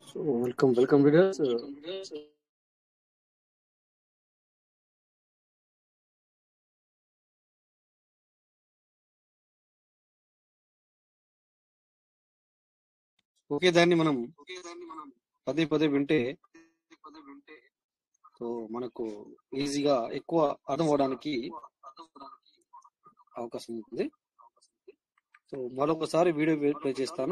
So welcome, welcome readers. Uh, ఒకే దాన్ని మనం పదే పదే వింటే సో మనకు ఈజీగా ఎక్కువ అర్థం అవడానికి అవకాశం ఉంటుంది సో మరొకసారి వీడియో ప్లే చేస్తాను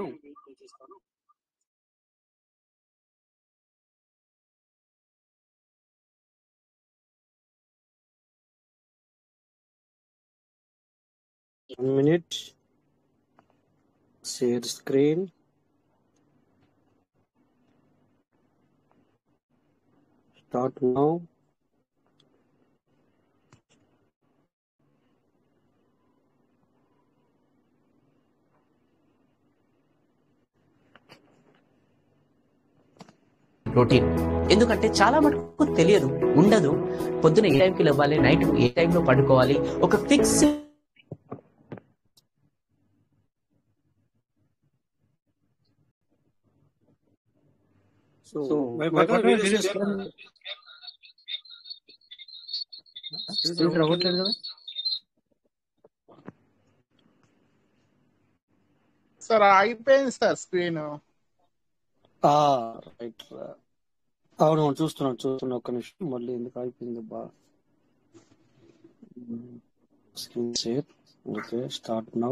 one minute share screen start now routine ఎందుకంటే చాలా మటుకు తెలియదు ఉండదు పొద్దున ఏ టైంకి లేవాలి నైట్ ఏ టైంలో పడుకోవాలి ఒక ఫిక్స్ సో వీడియో అవ్వట్లేదు కదా సార్ అయిపోయింది సార్ స్క్రీన్ రైట్ అవును అవును, చూస్తున్నాను చూస్తున్నా ఒక్క నిమిషం మళ్ళీ ఎందుకు అయిపోయింది బా screen share okay start now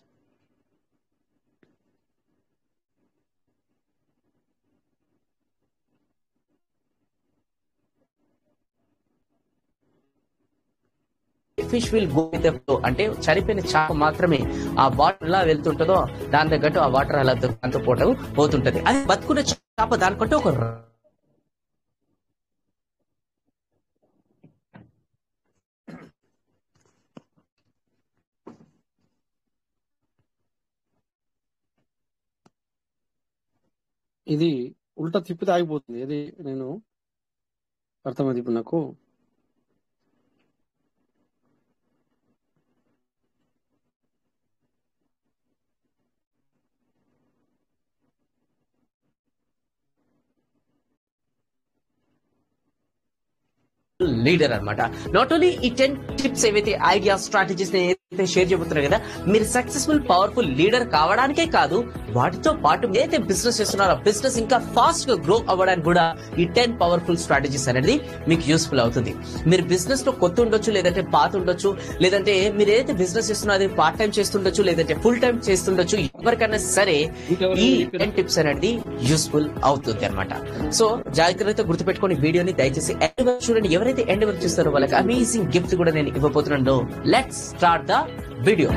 fish will go with flow అంటే చనిపోయిన చేప మాత్రమే ఆ వాటర్ ఎలా వెళ్తుంటుందో దాని తగ్గట్టు ఆ వాటర్ అలా దాంతో పోవటం పోతుంటది అది బతుకున్న చేప దానికంటే ఒక ర- ఇది ఉల్టా తిప్పితే ఆగిపోతుంది ఇది నేను అర్థమైంది ఇప్పుడు నాకు లీడర్ అన్నమాట నాట్ ఓన్లీ ఈ టెన్ టిప్స్ ఏవైతే ఐడియా స్ట్రాటజీస్ ఏదైతే షేర్ చేయబోతున్నారు కదా మీరు సక్సెస్ఫుల్ పవర్ఫుల్ లీడర్ కావడానికే కాదు వాటితో పాటు ఏదైతే బిజినెస్ చేస్తున్నారో బిజినెస్ ఇంకా ఫాస్ట్ గా గ్రో అవ్వడానికి కూడా ఈ టెన్ పవర్ఫుల్ స్ట్రాటజీస్ అనేది మీకు యూస్ఫుల్ అవుతుంది మీరు బిజినెస్ లో కొత్త ఉండొచ్చు లేదంటే పాత ఉండొచ్చు లేదంటే మీరు ఏదైతే బిజినెస్ చేస్తున్నారో అది పార్ట్ టైం చేస్తుండొచ్చు లేదంటే ఫుల్ టైం చేస్తుండొచ్చు ఎవరికైనా సరే ఈ టెన్ టిప్స్ అనేది యూస్ఫుల్ అవుతుంది అనమాట సో జాగ్రత్తగా గుర్తుపెట్టుకొని వీడియోని దయచేసి ఎండ్ వరకు చూడండి ఎవరైతే ఎండ్ వరకు చూస్తారో వాళ్ళకి అమేజింగ్ గిఫ్ట్ కూడా నేను ఇవ్వబోతున్నాను let's start the video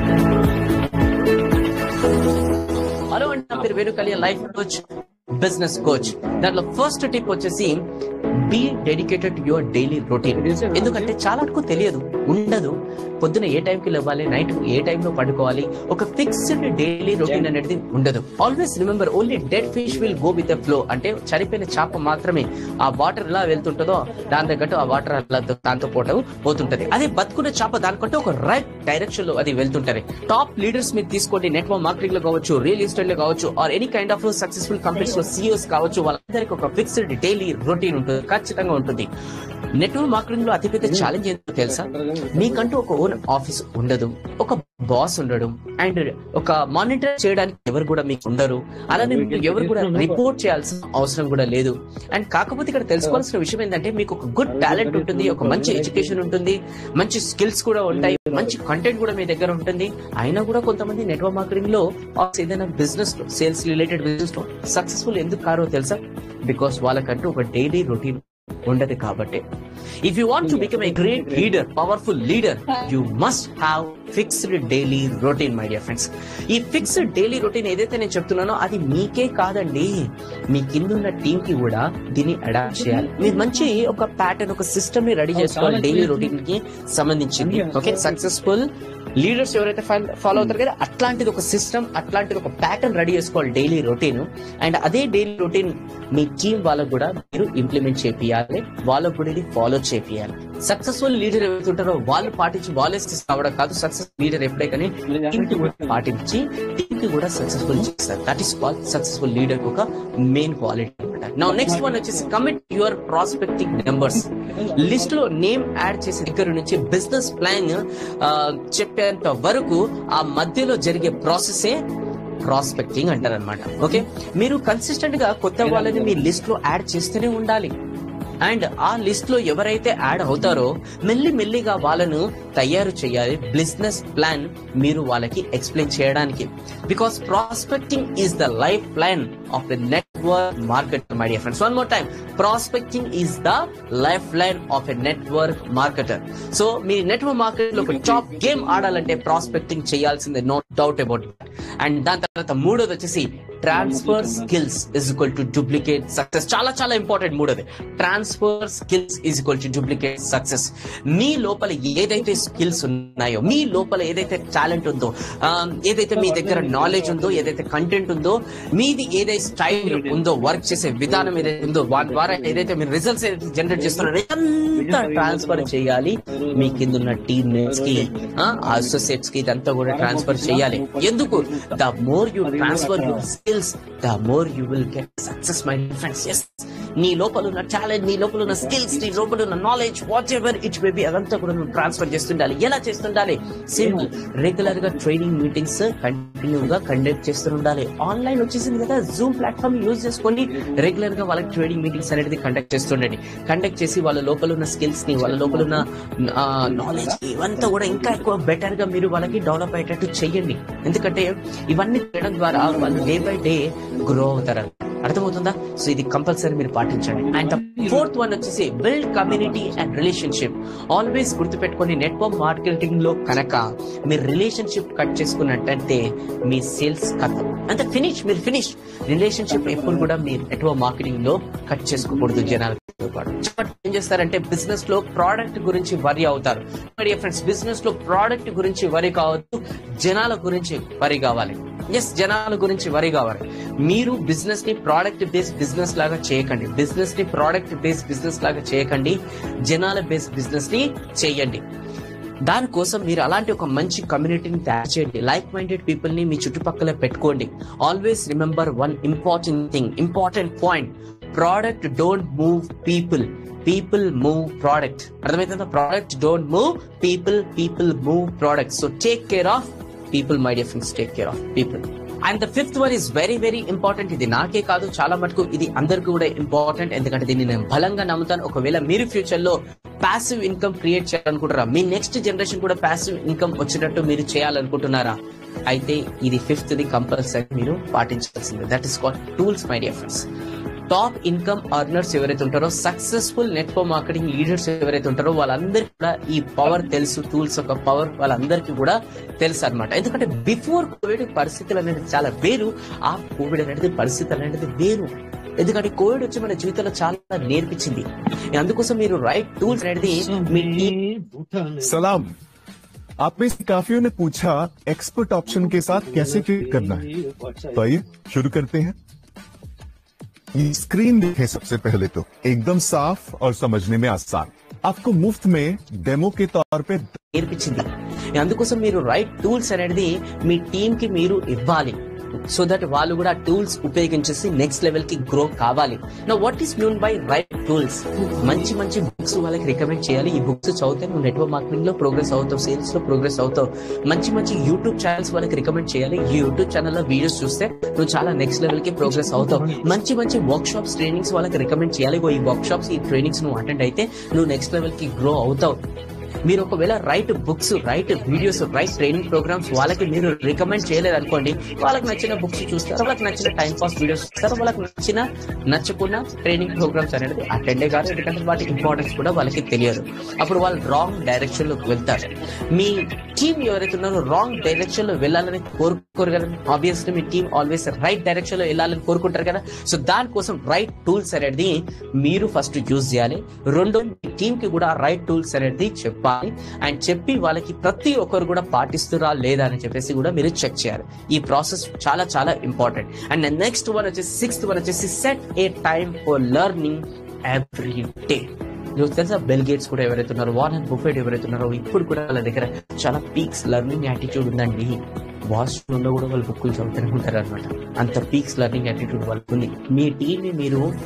hello అండి నా పేరు Venu Kalyan life coach business coach దాంట్లో ఫస్ట్ టిప్ వచ్చేసి be dedicated your daily routine ఎందుకంటే చాలా వరకు తెలియదు ఉండదు పొద్దున ఏ టైంకి లేవాలి నైట్ ఏ టైంలో పడుకోవాలి ఒక ఫిక్స్డ్ డైలీ రొటీన్ అనేది ఉండదు always remember only dead fish will go with the flow అంటే చనిపోయిన చేప మాత్రమే ఆ వాటర్ ఎలా వెళ్తుంటుందో దాని తగ్గట్టు ఆ వాటర్ అలా దాంతో పోవటం పోతుంటది అదే బతుకున్న చేప దానికంటే ఒక రైట్ డైరెక్షన్ లో అది వెళ్తుంటది టాప్ లీడర్స్ మీరు తీసుకోండి నెట్వర్క్ మార్కెటింగ్ లో కావచ్చు రియల్ ఎస్టేట్ లో కావచ్చు or any kind of successful companies లో సీఈఓస్ కావచ్చు వాళ్ళందరికీ ఒక ఫిక్స్డ్ డైలీ రొటీన్ ఉంటుంది ఖచ్చితంగా ఉంటుంది నెట్వర్క్ మార్కెటింగ్ లో అతిపెద్ద ఛాలెంజ్ ఏంటో తెలుసా మీకంటూ ఒక ఓన్ ఆఫీస్ ఉండదు ఒక బాస్ ఉండడు అండ్ ఒక మానిటర్ చేయడానికి ఎవరు కూడా మీకు ఉండరు అలానే మీకు ఎవరు కూడా రిపోర్ట్ చేయాల్సిన అవసరం కూడా లేదు అండ్ కాకపోతే ఇక్కడ తెలుసుకోవాల్సిన విషయం ఏంటంటే మీకు ఒక గుడ్ టాలెంట్ ఉంటుంది ఒక మంచి ఎడ్యుకేషన్ ఉంటుంది మంచి స్కిల్స్ కూడా ఉంటాయి మంచి కంటెంట్ కూడా మీ దగ్గర ఉంటుంది అయినా కూడా కొంతమంది నెట్వర్క్ మార్కెటింగ్ లో or ఏదైనా బిజినెస్ లో సేల్స్ రిలేటెడ్ బిజినెస్ లో సక్సెస్ఫుల్ ఎందుకు కారో తెలుసా బికాస్ వాళ్ళకంటూ ఒక డైలీ రొటీన్ ఉండదు కాబట్టి if you want to become a great leader powerful leader you must have fixed daily routine my dear friends ఈ ఫిక్స్డ్ డైలీ రొటీన్ ఏదైతే నేను చెప్తున్నానో అది మీకే కాదండి మీ కింద ఉన్న టీం కి కూడా దీన్ని అడాప్ట్ చేయాలి మీరు మంచి ఒక ప్యాటర్న్ ఒక సిస్టమ్ ని రెడీ చేసుకోవాలి డైలీ రొటీన్ కి సంబంధించింది ఓకే సక్సెస్ఫుల్ లీడర్స్ ఎవరైతే ఫాలో అవుతారు కదా అట్లాంటిది ఒక సిస్టమ్ అట్లాంటిది ఒక ప్యాటర్న్ రెడీ చేసుకోవాలి డైలీ రొటీన్ అండ్ అదే డైలీ రొటీన్ మీ టీం వాళ్ళకు కూడా మీరు ఇంప్లిమెంట్ చేపియాలి వాళ్ళకు కూడా ఇది ఫాలో చేపియాలి సక్సెస్ఫుల్ లీడర్ ఎవరైతే ఉంటారో వాళ్ళు పాటించి వాళ్ళే సక్సెస్ అవ్వడం కాదు సక్సెస్ లీడర్ ఎప్పుడే కానీ టీం కి కూడా పాటించి టీం కి కూడా సక్సెస్ఫుల్ చేస్తారు that is call successful leader ఒక మెయిన్ క్వాలిటీ అనమాట నా నెక్స్ట్ వన్ వచ్చేసి commit your prospecting numbers list లో నేమ్ యాడ్ చేసే దగ్గర నుంచి బిజినెస్ ప్లాన్ చెప్పేంత వరకు ఆ మధ్యలో జరిగే ప్రాసెసే ప్రాస్పెక్టింగ్ అంటారు అనమాట ఓకే మీరు కన్సిస్టెంట్ గా కొత్త వాళ్ళని మీ లిస్ట్ లో యాడ్ చేస్తూనే ఉండాలి అండ్ ఆ లిస్ట్ లో ఎవరైతే యాడ్ అవుతారో మెల్లి మెల్లిగా వాళ్ళను తయారు చేయాలి బిజినెస్ ప్లాన్ మీరు వాళ్ళకి ఎక్స్ప్లెయిన్ చేయడానికి because prospecting is the life plan of the network market my dear friends one more time prospecting is the life line of a network marketer so మీ నెట్వర్క్ మార్కెట్ లో ఒక top game ఆడాలంటే prospecting చేయాల్సిందే no doubt about and దాని తర్వాత మూడోది వచ్చేసి transfer skills is equal to duplicate success చాలా చాలా ఇంపార్టెంట్ మూడోది transfer skills is equal to duplicate success మీ లోపల ఏదైతే స్కిల్స్ ఉన్నాయో మీ లోపల ఏదైతే టాలెంట్ ఉందో ఆ, ఏదైతే మీ దగ్గర నాలెడ్జ్ ఉందో ఏదైతే కంటెంట్ ఉందో మీది ఏదైతే స్టైల్ ఉందో వర్క్ చేసే విధానం ఏదైతే ఉందో వాటి ద్వారా ఏదైతే మీరు రిజల్ట్స్ జనరేట్ చేస్తున్నారో ఇదంతా ట్రాన్స్ఫర్ చేయాలి మీ కింద ఉన్న టీమ్ మేట్స్ కి అసోసియేట్స్ కి ఇదంతా కూడా ట్రాన్స్ఫర్ చేయాలి ఎందుకు the more you transfer your skills the more you will get success my friends yes నీ లోపల ఉన్న టాలెంట్ నీ లోపల ఉన్న స్కిల్స్ నీ లోపల ఉన్న knowledge whatever it may be అదంతా కూడా నువ్వు ట్రాన్స్ఫర్ చేస్తుండాలి ఎలా చేస్తుండాలి సింపుల్ రెగ్యులర్ గా ట్రైనింగ్ మీటింగ్స్ కంటిన్యూ గా కండక్ట్ చేస్తుండాలి ఆన్లైన్ వచ్చేసింది కదా జూమ్ ప్లాట్ఫామ్ యూజ్ చేసుకొని రెగ్యులర్ గా వాళ్ళకి ట్రైనింగ్ మీటింగ్స్ అనేది కండక్ట్ చేస్తుండండి కండక్ట్ చేసి వాళ్ళ లోపల ఉన్న స్కిల్స్ ని వాళ్ళ లోపల ఉన్న నాలెడ్జ్ ఇవంతా కూడా ఇంకా ఎక్కువ బెటర్ గా మీరు వాళ్ళకి డెవలప్ అయ్యేటట్టు చెయ్యండి ఎందుకంటే ఇవన్నీ చేయడం ద్వారా వాళ్ళు డే బై డే గ్రో అవుతారు అర్థమవుతుందా సో ఇది కంపల్సరీ మీరు పాటించండి అండ్ ఫోర్త్ వన్ వచ్చేసి build community and relationship always గుర్తుపెట్టుకొని నెట్వర్క్ మార్కెటింగ్ లో కనుక మీరు రిలేషన్షిప్ కట్ చేసుకున్నట్టయితే మీ సేల్స్ కట్ అంతే ఫినిష్ మీరు ఫినిష్ రిలేషన్షిప్ ఎప్పుడు కూడా మీ నెట్వర్క్ మార్కెటింగ్ లో కట్ చేసుకోకూడదు జనాలతో పాటు చెప్పండి, ఏం చేస్తారంటే బిజినెస్ లో ప్రోడక్ట్ గురించి వరి అవుతారు ఫ్రెండ్స్ బిజినెస్ లో ప్రోడక్ట్ గురించి వరి కావద్దు జనాల గురించి వరి కావాలి ఎస్ జనాల గురించి వరి కావాలి మీరు బిజినెస్ ని ప్రోడక్ట్ బేస్డ్ బిజినెస్ లాగా చేయకండి బిజినెస్ ని ప్రోడక్ట్ బేస్డ్ బిజినెస్ లాగా చేయకండి జనాల బేస్డ్ బిజినెస్ ని చేయండి దానికోసం మీరు అలాంటి ఒక మంచి కమ్యూనిటీని తయారు చేయండి లైక్ మైండెడ్ పీపుల్ ని మీ చుట్టుపక్కల పెట్టుకోండి always remember one important thing important point product don't move people people move product అర్థమవుతుందా product don't move people people move product so take care of people my dear friends take care of people and the fifth one is very very important ఇది నాకే కాదు చాలా మటుకు ఇది అందరికి కూడా important ఎందుకంటే దీన్ని నేను బలంగా నమ్ముతాను ఒకవేళ మీరు ఫ్యూచర్ లో పాసివ్ ఇన్కమ్ క్రియేట్ చేయాలనుకుంటారా మీ నెక్స్ట్ జనరేషన్ కూడా పాసివ్ ఇన్కమ్ వచ్చేటట్టు మీరు చేయాలనుకుంటున్నారా అయితే ఇది ఫిఫ్త్ ది కంపల్సరీ మీరు పాటించాల్సిందే that is called tools my dear friends top income earners ఎవరైతే ఉంటారో సక్సెస్ఫుల్ నెట్వర్క్ మార్కెటింగ్ లీడర్స్ ఎవరైతే ఉంటారో వాళ్ళందరికీ కూడా ఈ పవర్ తెలుసు టూల్స్ యొక్క పవర్ వాళ్ళందరికీ కూడా తెలుసు అనమాట ఎందుకంటే బిఫోర్ కోవిడ్ పరిస్థితులు అనేది చాలా వేరు ఆ కోవిడ్ అనేది పరిస్థితులు అనేది వేరు ఎందుకంటే కోవిడ్ వచ్చి మన జీవితంలో చాలా నేర్పించింది అందుకోసం మీరు రైట్ టూల్స్ అనేది మీ team सलाम आप में से काफियों ने पूछा एक्सपर्ट ऑप्शन के साथ कैसे ट्रेड करना है तो आइए शुरू करते हैं ये स्क्रीन देखें सबसे पहले तो एकदम साफ और समझने में आसान आपको मुफ्त में डेमो के तौर पे నేర్పించింది అందుకోసం మీరు రైట్ టూల్స్ అనేది మీ టీమ్ కి మీరు ఇవ్వాలి సో దట్ వాళ్ళు కూడా టూల్స్ ఉపయోగించేసి నెక్స్ట్ లెవెల్ కి గ్రో కావాలి నా what is mean by right tools మంచి మంచి బుక్స్ వాళ్ళకి రికమెండ్ చేయాలి ఈ బుక్స్ చదివితే నువ్వు నెట్వర్క్ మార్కెటింగ్ లో ప్రోగ్రెస్ అవుతావు సేల్స్ లో ప్రోగ్రెస్ అవుతావు మంచి మంచి యూట్యూబ్ ఛానల్స్ వాళ్ళకి రికమెండ్ చేయాలి ఈ యూట్యూబ్ ఛానల్ లో వీడియోస్ చూస్తే నువ్వు చాలా నెక్స్ట్ లెవెల్ కి ప్రోగ్రెస్ అవుతావు మంచి మంచి వర్క్ షాప్స్ ట్రైనింగ్స్ వాళ్ళకి రికమెండ్ చేయాలి ఇగో ఈ వర్క్ షాప్స్ ఈ ట్రైనింగ్స్ నువ్వు అటెండ్ అయితే నువ్వు నెక్స్ట్ లెవెల్ కి గ్రో అవుతావు మీరు ఒకవేళ right books right videos right training programs వాళ్ళకి మీరు రికమెండ్ చేయలేదు అనుకోండి వాళ్ళకి నచ్చిన బుక్స్ చూస్తారు వాళ్ళకి నచ్చిన టైం పాస్ వీడియోస్ చూస్తారు వాళ్ళకి నచ్చిన నచ్చకున్న ట్రైనింగ్ ప్రోగ్రామ్స్ అనేది అటెండే కాదు ఎందుకంటే వాటి ఇంపార్టెన్స్ కూడా వాళ్ళకి తెలియదు అప్పుడు వాళ్ళు రాంగ్ డైరెక్షన్ లోకి వెళ్తారు మీ టీం ఎవరైతే ఉన్నారో రాంగ్ డైరెక్షన్ లో వెళ్ళాలని కోరుకోరు కదా ఆబ్వియస్లీ మీ టీం ఆల్వేస్ రైట్ డైరెక్షన్ లో వెళ్ళాలని కోరుకుంటారు కదా సో దానికోసం రైట్ టూల్స్ అనేది మీరు ఫస్ట్ యూజ్ చేయాలి రెండో మీ టీం కి కూడా రైట్ టూల్స్ అనేది చెప్పాలి అండ్ చెప్పి వాళ్ళకి ప్రతి ఒక్కరు కూడా పాటిస్తురా లేదా అని చెప్పేసి కూడా మీరు చెక్ చేయాలి ఈ ప్రాసెస్ చాలా చాలా ఇంపార్టెంట్ అండ్ నెక్స్ట్ వన్ వచ్చేసి సిక్స్త్ వన్ వచ్చేసి set a time for learning every day మీకు తెలుసా బెల్ గేట్స్ కూడా ఎవరైతే ఉన్నారో వారన్ బుఫెట్ ఎవరైతే ఉన్నారో ఇప్పుడు కూడా వాళ్ళ దగ్గర చాలా పీక్స్ లెర్నింగ్ యాటిట్యూడ్ ఉందండి వాష్రూమ్ లో కూడా వాళ్ళు బుక్కులు చదువుతూనే ఉంటారు అనమాట అంత పీక్స్ లెర్నింగ్ యాటిట్యూడ్ వాళ్ళకి ఉంది మీ టీం ని మీరు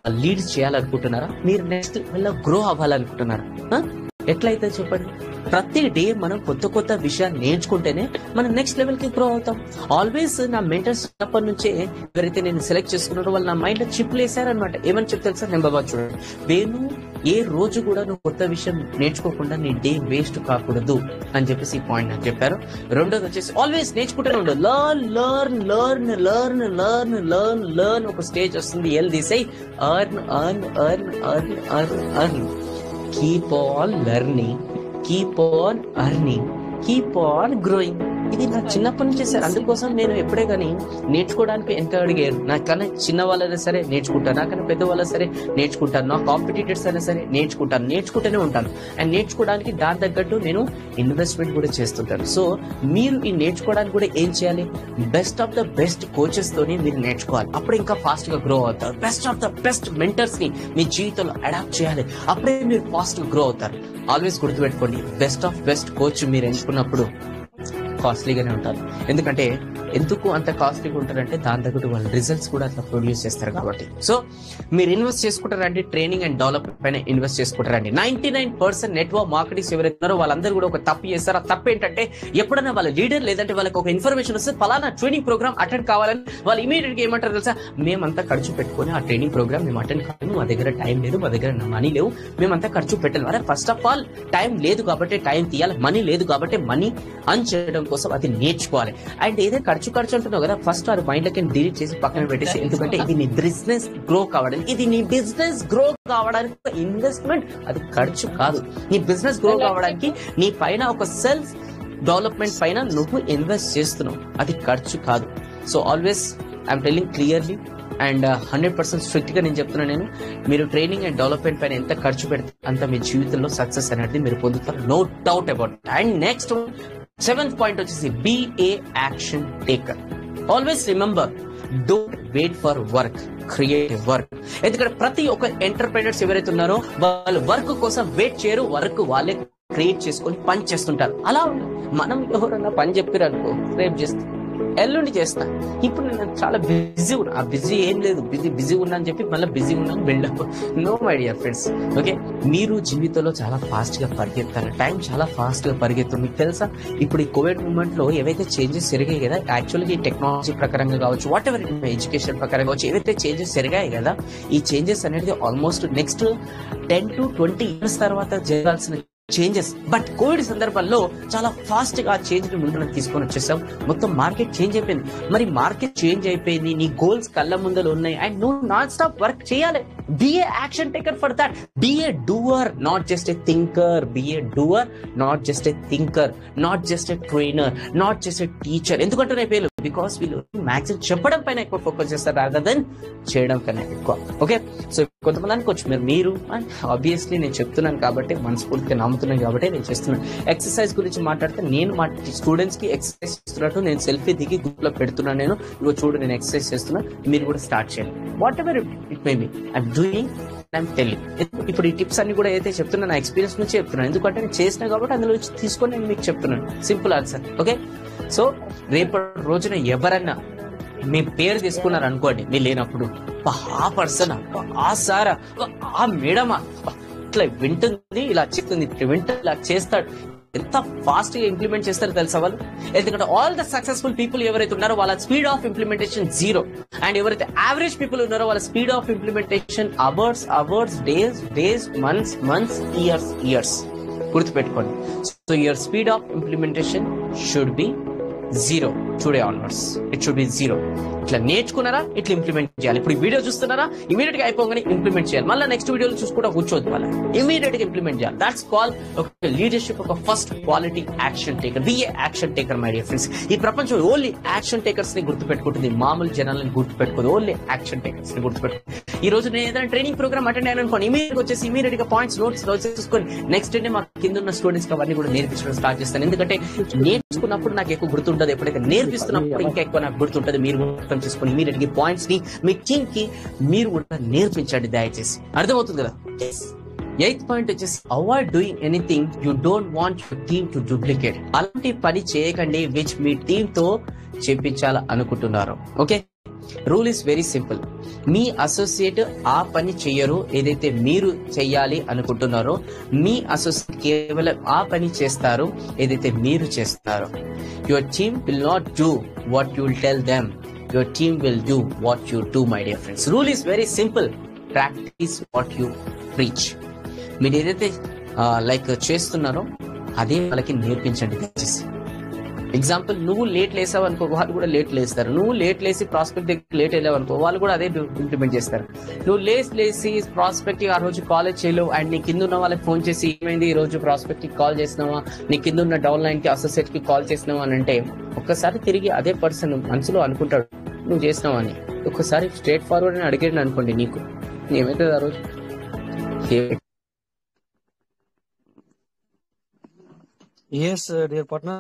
లీడ్ చేయాలనుకుంటున్నారా మీరు నెక్స్ట్ లెవెల్లో గ్రో అవ్వాలనుకుంటున్నారా ఆ? ఎట్లయితే చెప్పండి ప్రతి డే మనం కొత్త కొత్త విషయాలు నేర్చుకుంటేనే మనం నెక్స్ట్ లెవెల్ కి గ్రో అవుతాం ఆల్వేస్ నా మెంటర్స్ చిన్నప్పటి నుంచే ఎవరైతే నేను సెలెక్ట్ చేసుకున్నారో వాళ్ళు నా మైండ్ లో చిప్లు వేసారనమాట ఏమని చెప్తే తెలుసా నేను బాబా చూడండి వేణు ఏ రోజు కూడా నువ్వు కొత్త విషయం నేర్చుకోకుండా నీ డే వేస్ట్ కాకూడదు అని చెప్పేసి ఈ పాయింట్ నాకు చెప్పారు రెండోది వచ్చేసి ఆల్వేస్ నేర్చుకుంటూనే ఉండు learn learn learn learn learn learn learn ఒక స్టేజ్ వస్తుంది ఎల్ తీసే earn earn earn earn earn earn keep on learning keep on earning keep on growing ఇది నా చిన్నప్పటి నుంచే సార్ అందుకోసం నేను ఎప్పుడే కానీ నేర్చుకోవడానికి వెనక అడిగాను నాకన్నా చిన్న వాళ్ళైనా సరే నేర్చుకుంటాను నాకన్నా పెద్ద వాళ్ళైనా సరే నేర్చుకుంటాను నా కాంపిటీటర్స్ అయినా సరే నేర్చుకుంటాను నేర్చుకుంటూనే ఉంటాను అండ్ నేర్చుకోవడానికి దాని తగ్గట్టు నేను ఇన్వెస్ట్మెంట్ కూడా చేస్తుంటాను సో మీరు ఈ నేర్చుకోవడానికి కూడా ఏం చేయాలి best of the best coaches తోని మీరు నేర్చుకోవాలి అప్పుడు ఇంకా ఫాస్ట్ గా గ్రో అవుతారు best of the best mentors ని మీ జీవితంలో అడాప్ట్ చేయాలి అప్పుడే మీరు ఫాస్ట్ గా గ్రో అవుతారు ఆల్వేస్ గుర్తుపెట్టుకోండి బెస్ట్ ఆఫ్ బెస్ట్ కోచ్ మీరు ఎంచుకున్నప్పుడు కాస్ట్లీగానే ఉంటారు ఎందుకంటే ఎందుకు అంత కాస్ట్లీగా ఉంటారంటే దాని తగ్గట్టు వాళ్ళ రిజల్ట్స్ కూడా అట్లా ప్రొడ్యూస్ చేస్తారు కాబట్టి సో మీరు ఇన్వెస్ట్ చేసుకుంటారండి ట్రైనింగ్ అండ్ డెవలప్మెంట్ పైన ఇన్వెస్ట్ చేసుకుంటారండి ninety nine percent network marketings ఎవరైతే ఉన్నారో వాళ్ళందరూ కూడా ఒక తప్పు చేస్తారు ఆ తప్పు ఏంటంటే ఎప్పుడైనా వాళ్ళ లీడర్ లేదంటే వాళ్ళకి ఒక ఇన్ఫర్మేషన్ వస్తే పలానా ట్రైనింగ్ ప్రోగ్రామ్ అటెండ్ కావాలని వాళ్ళు ఇమీడియట్ గా ఏమంటారు తెలుసా మేమంతా ఖర్చు పెట్టుకొని ఆ ట్రైనింగ్ ప్రోగ్రామ్ మేము అటెండ్ కాలేము మా దగ్గర టైం లేదు మా దగ్గర మనీ లేవు మేమంతా ఖర్చు పెట్టలేము అరే ఫస్ట్ ఆఫ్ ఆల్ టైం లేదు కాబట్టి టైం తీయాలి మనీ లేదు కాబట్టి మనీ అన్ చేయడం కోసం అది నేర్చుకోవాలి అండ్ ఏదో ఖర్చు ఖర్చు అంటున్నావు కదా ఫస్ట్ ఆ మైండ్ లకి డిలీట్ చేసి పక్కన పెట్టేసి ఎందుకంటే ఇది నీ బిజినెస్ గ్రో కావడానికి ఇది నీ బిజినెస్ గ్రో కావడానికి ఇన్వెస్ట్మెంట్ అది ఖర్చు కాదు నీ బిజినెస్ గ్రో కావడానికి నీ పైన ఒక సెల్ఫ్ డెవలప్మెంట్ పైన నువ్వు ఇన్వెస్ట్ చేస్తున్నావు అది ఖర్చు కాదు so always I'm telling clearly and hundred percent strict గా నేను చెప్తున్నా నేను మీరు ట్రైనింగ్ అండ్ డెవలప్మెంట్ పైన ఎంత ఖర్చు పెడితే అంత మీ జీవితంలో సక్సెస్ అనేది మీరు పొందుతారు no doubt about and next seventh point వచ్చేసి be a action taker always remember don't wait for work create work ఎందుకంటే ప్రతి ఒక్క ఎంటర్ప్రైనర్స్ ఎవరైతే ఉన్నారో వాళ్ళు వర్క్ కోసం వెయిట్ చేయరు వర్క్ వాళ్ళే క్రియేట్ చేసుకొని పని చేస్తుంటారు అలా ఉండదు మనం ఎవరన్నా పని చెప్పారు అనుకో రేపు చేస్తాం ఎల్లుండి చేస్తా ఇప్పుడు నేను చాలా బిజీ ఉన్నా ఆ బిజీ ఏం లేదు బిజీ బిజీ ఉన్నా అని చెప్పి మళ్ళీ బిజీ ఉన్నాను buildup no my dear friends okay మీరు జీవితంలో చాలా ఫాస్ట్ గా పరిగెత్తారు టైం చాలా ఫాస్ట్ గా పరిగెత్తుంది మీకు తెలుసా ఇప్పుడు ఈ కోవిడ్ మూమెంట్ లో ఏవైతే చేంజెస్ జరిగాయి కదా యాక్చువల్గా ఈ టెక్నాలజీ ప్రకారంగా కావచ్చు వాట్ ఎవర్ ఎడ్యుకేషన్ ప్రకారం కావచ్చు ఏవైతే చేంజెస్ జరిగాయి కదా ఈ చేంజెస్ అనేది almost next ten to twenty years తర్వాత జరగాల్సిన చేంజెస్ బట్ కోవిడ్ సందర్భంలో చాలా ఫాస్ట్ గా చేంజ్ ముందుకు తీసుకొని వచ్చేసాం మొత్తం మార్కెట్ చేంజ్ అయిపోయింది మరి మార్కెట్ చేంజ్ అయిపోయింది నీ గోల్స్ కళ్ళ ముందర ఉన్నాయి అండ్ నువ్వు నాన్ స్టాప్ వర్క్ చేయాలి be a action taker for that be a doer not just a thinker be a doer not just a thinker not just a trainer not just a teacher ఎందుకంటే నీ పేరు బికాస్ వీళ్ళు maximum చెప్పడం పైన ఎక్కువ focus చేస్తారు rather than చేయడం కన్నా ఎక్కువ ఓకే సో కొంతమంది అనుకోవచ్చు మీరు మీరు ఆబ్వియస్లీ నేను చెప్తున్నాను కాబట్టి మనస్ఫూర్తిగా నమ్ముతున్నాను కాబట్టి నేను చేస్తున్నాను ఎక్సర్సైజ్ గురించి మాట్లాడితే నేను మా స్టూడెంట్స్ కి ఎక్సర్సైజ్ చేస్తున్నట్టు నేను సెల్ఫీ దిగి గ్రూప్ లో పెడుతున్నాను నేను ఇగో చూడు నేను ఎక్సర్సైజ్ చేస్తున్నా మీరు కూడా స్టార్ట్ చేయండి whatever it may be I'm doing I'm telling ఇప్పుడు ఈ టిప్స్ అన్ని కూడా అయితే చెప్తున్నా నా ఎక్స్పీరియన్స్ నుంచి చెప్తున్నాను ఎందుకంటే నేను చేసిన కాబట్టి అందులో నుంచి తీసుకొని నేను మీకు చెప్తున్నాను సింపుల్ ఆన్సర్ ఓకే సో రేపటి రోజున ఎవరన్నా మీ పేరు తీసుకున్నారు అనుకోండి మీరు లేనప్పుడు "అబ్బా, ఆ పర్సన్ ఆ సారా అబ్బా, ఆ మేడమా అబ్బా, ఇట్లా వింటుంది ఇలా చెప్తుంది ఇట్లా వింటుంది ఇలా చేస్తాడు ఎంత ఫాస్ట్ గా ఇంప్లిమెంట్ చేస్తారో తెలుసా వాళ్ళు ఎందుకంటే ఆల్ ద సక్సెస్ఫుల్ పీపుల్ ఎవరైతే ఉన్నారో వాళ్ళ speed of implementation zero and ఎవరైతే యావరేజ్ పీపుల్ ఉన్నారో వాళ్ళ speed of implementation hours hours days days months months years years గుర్తుపెట్టుకోండి so your speed of implementation should be zero today onwards it should be zero ఇట్లా నేర్చుకున్నారా ఇట్లా implement చేయాలి ఇప్పుడు ఈ వీడియో చూస్తున్నారా ఇమీడియట్ గా అయిపోగానే ఇంప్లిమెంట్ చేయాలి మళ్ళీ నెక్స్ట్ వీడియోలో చూసుకుంటా కూర్చోవద్దు మళ్ళీ ఇమీడియట్ గా ఇంప్లిమెంట్ చేయాలి దాట్స్ కాల్ ఒక లీడర్షిప్ ఒక first quality action taker be a action taker my dear friends ఈ ప్రపంచం ఓన్లీ యాక్షన్ టేకర్స్ ని గుర్తుపెట్టుకుంటుంది మామూలు జనాలను గుర్తుపెట్టుకుంది ఓన్లీ యాక్షన్ టేకర్స్ ని గుర్తుపెట్టుకుంది ఈ రోజు నేను ఏదైనా ట్రైనింగ్ ప్రోగ్రామ్ అటెండ్ అయ్యాను అనుకోండి ఇమీడియట్ వచ్చేసి ఇమీడియట్ గా పాయింట్స్ నోట్స్ నోట్స్ చూసుకొని నెక్స్ట్ డే మా కింద ఉన్న స్టూడెంట్స్ కి అవన్నీ కూడా నేర్పించడం స్టార్ట్ చేస్తాను ఎందుకంటే నేర్చుకున్నప్పుడు నాకు ఎక్కువ గుర్తుంటది ఎప్పుడైతే నేర్పిస్తున్నప్పుడు ఇంకా ఎక్కువ నాకు గుర్తుంటది మీరు మొత్తం చేసుకుని ఇమీడియట్ గా పాయింట్స్ ని మీ టీమ్ కి మీరు కూడా నేర్పించండి దయచేసి అర్థమవుతుంది కదా ఎయిత్ పాయింట్ వచ్చేసి avoid doing anything you don't want your team to duplicate అలాంటి పని చేయకండి విచ్ మీ టీమ్ తో చేపించాల అనుకుంటున్నారు okay rule is very simple మీ అసోసియేట్ ఆ పని చెయ్యరు ఏదైతే మీరు చెయ్యాలి అనుకుంటున్నారో మీ అసోసియేట్ కేవలం ఆ పని చేస్తారు ఏదైతే మీరు చేస్తారో your team will not do what you will tell them your team will do what you do my dear friends rule is very simple practice what you preach మీరు ఏదైతే లైక్ చేస్తున్నారో అదే వాళ్ళకి నేర్పించండి దయచేసి ఎగ్జాంపుల్ నువ్వు లేట్ లేసావు అనుకో వాళ్ళు కూడా లేట్ లేస్తారు నువ్వు లేట్ లేసి ప్రాస్పెక్ట్ దగ్గర లేట్ వెళ్ళావు అనుకో వాళ్ళు కూడా అదే ఇంప్లిమెంట్ చేస్తారు నువ్వు లేస్ లేసి ప్రాస్పెక్ట్ ఆ రోజు కాలేజ్ చేయలేవు అండ్ నీ కింద ఉన్న వాళ్ళకి ఫోన్ చేసి ఏమైంది ఈ రోజు ప్రాస్పెక్ట్ కి కాల్ చేసినావా నీ కింద ఉన్న డౌన్ లైన్ కి అసోసియేట్ కి కాల్ చేసినావా అని అంటే ఒక్కసారి తిరిగి అదే పర్సన్ మనసులో అనుకుంటాడు నువ్వు చేసినావా అని ఒక్కసారి స్ట్రేట్ ఫార్వర్డ్ అని అడిగాడు అనుకోండి నీకు ఏమవుతుంది ఆ రోజు yes dear partner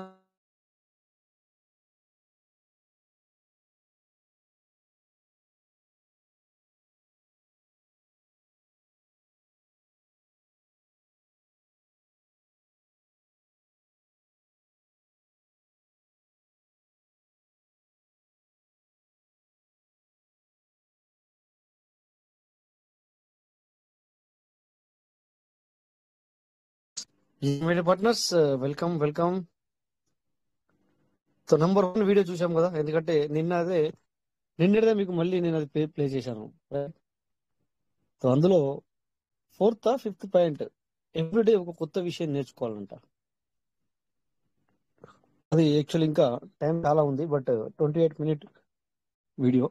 my partners welcome welcome so number one video చూసాం కదా ఎందుకంటే నిన్న అదే నిన్నటిదే మీకు మళ్ళీ నేను అది ప్లే చేశాను సో అందులో ఫోర్త్ ఫిఫ్త్ పాయింట్ ఎవ్రీడే ఒక కొత్త విషయం నేర్చుకోవాలంట అది యాక్చువల్ ఇంకా టైం చాలా ఉంది but twenty eight minute video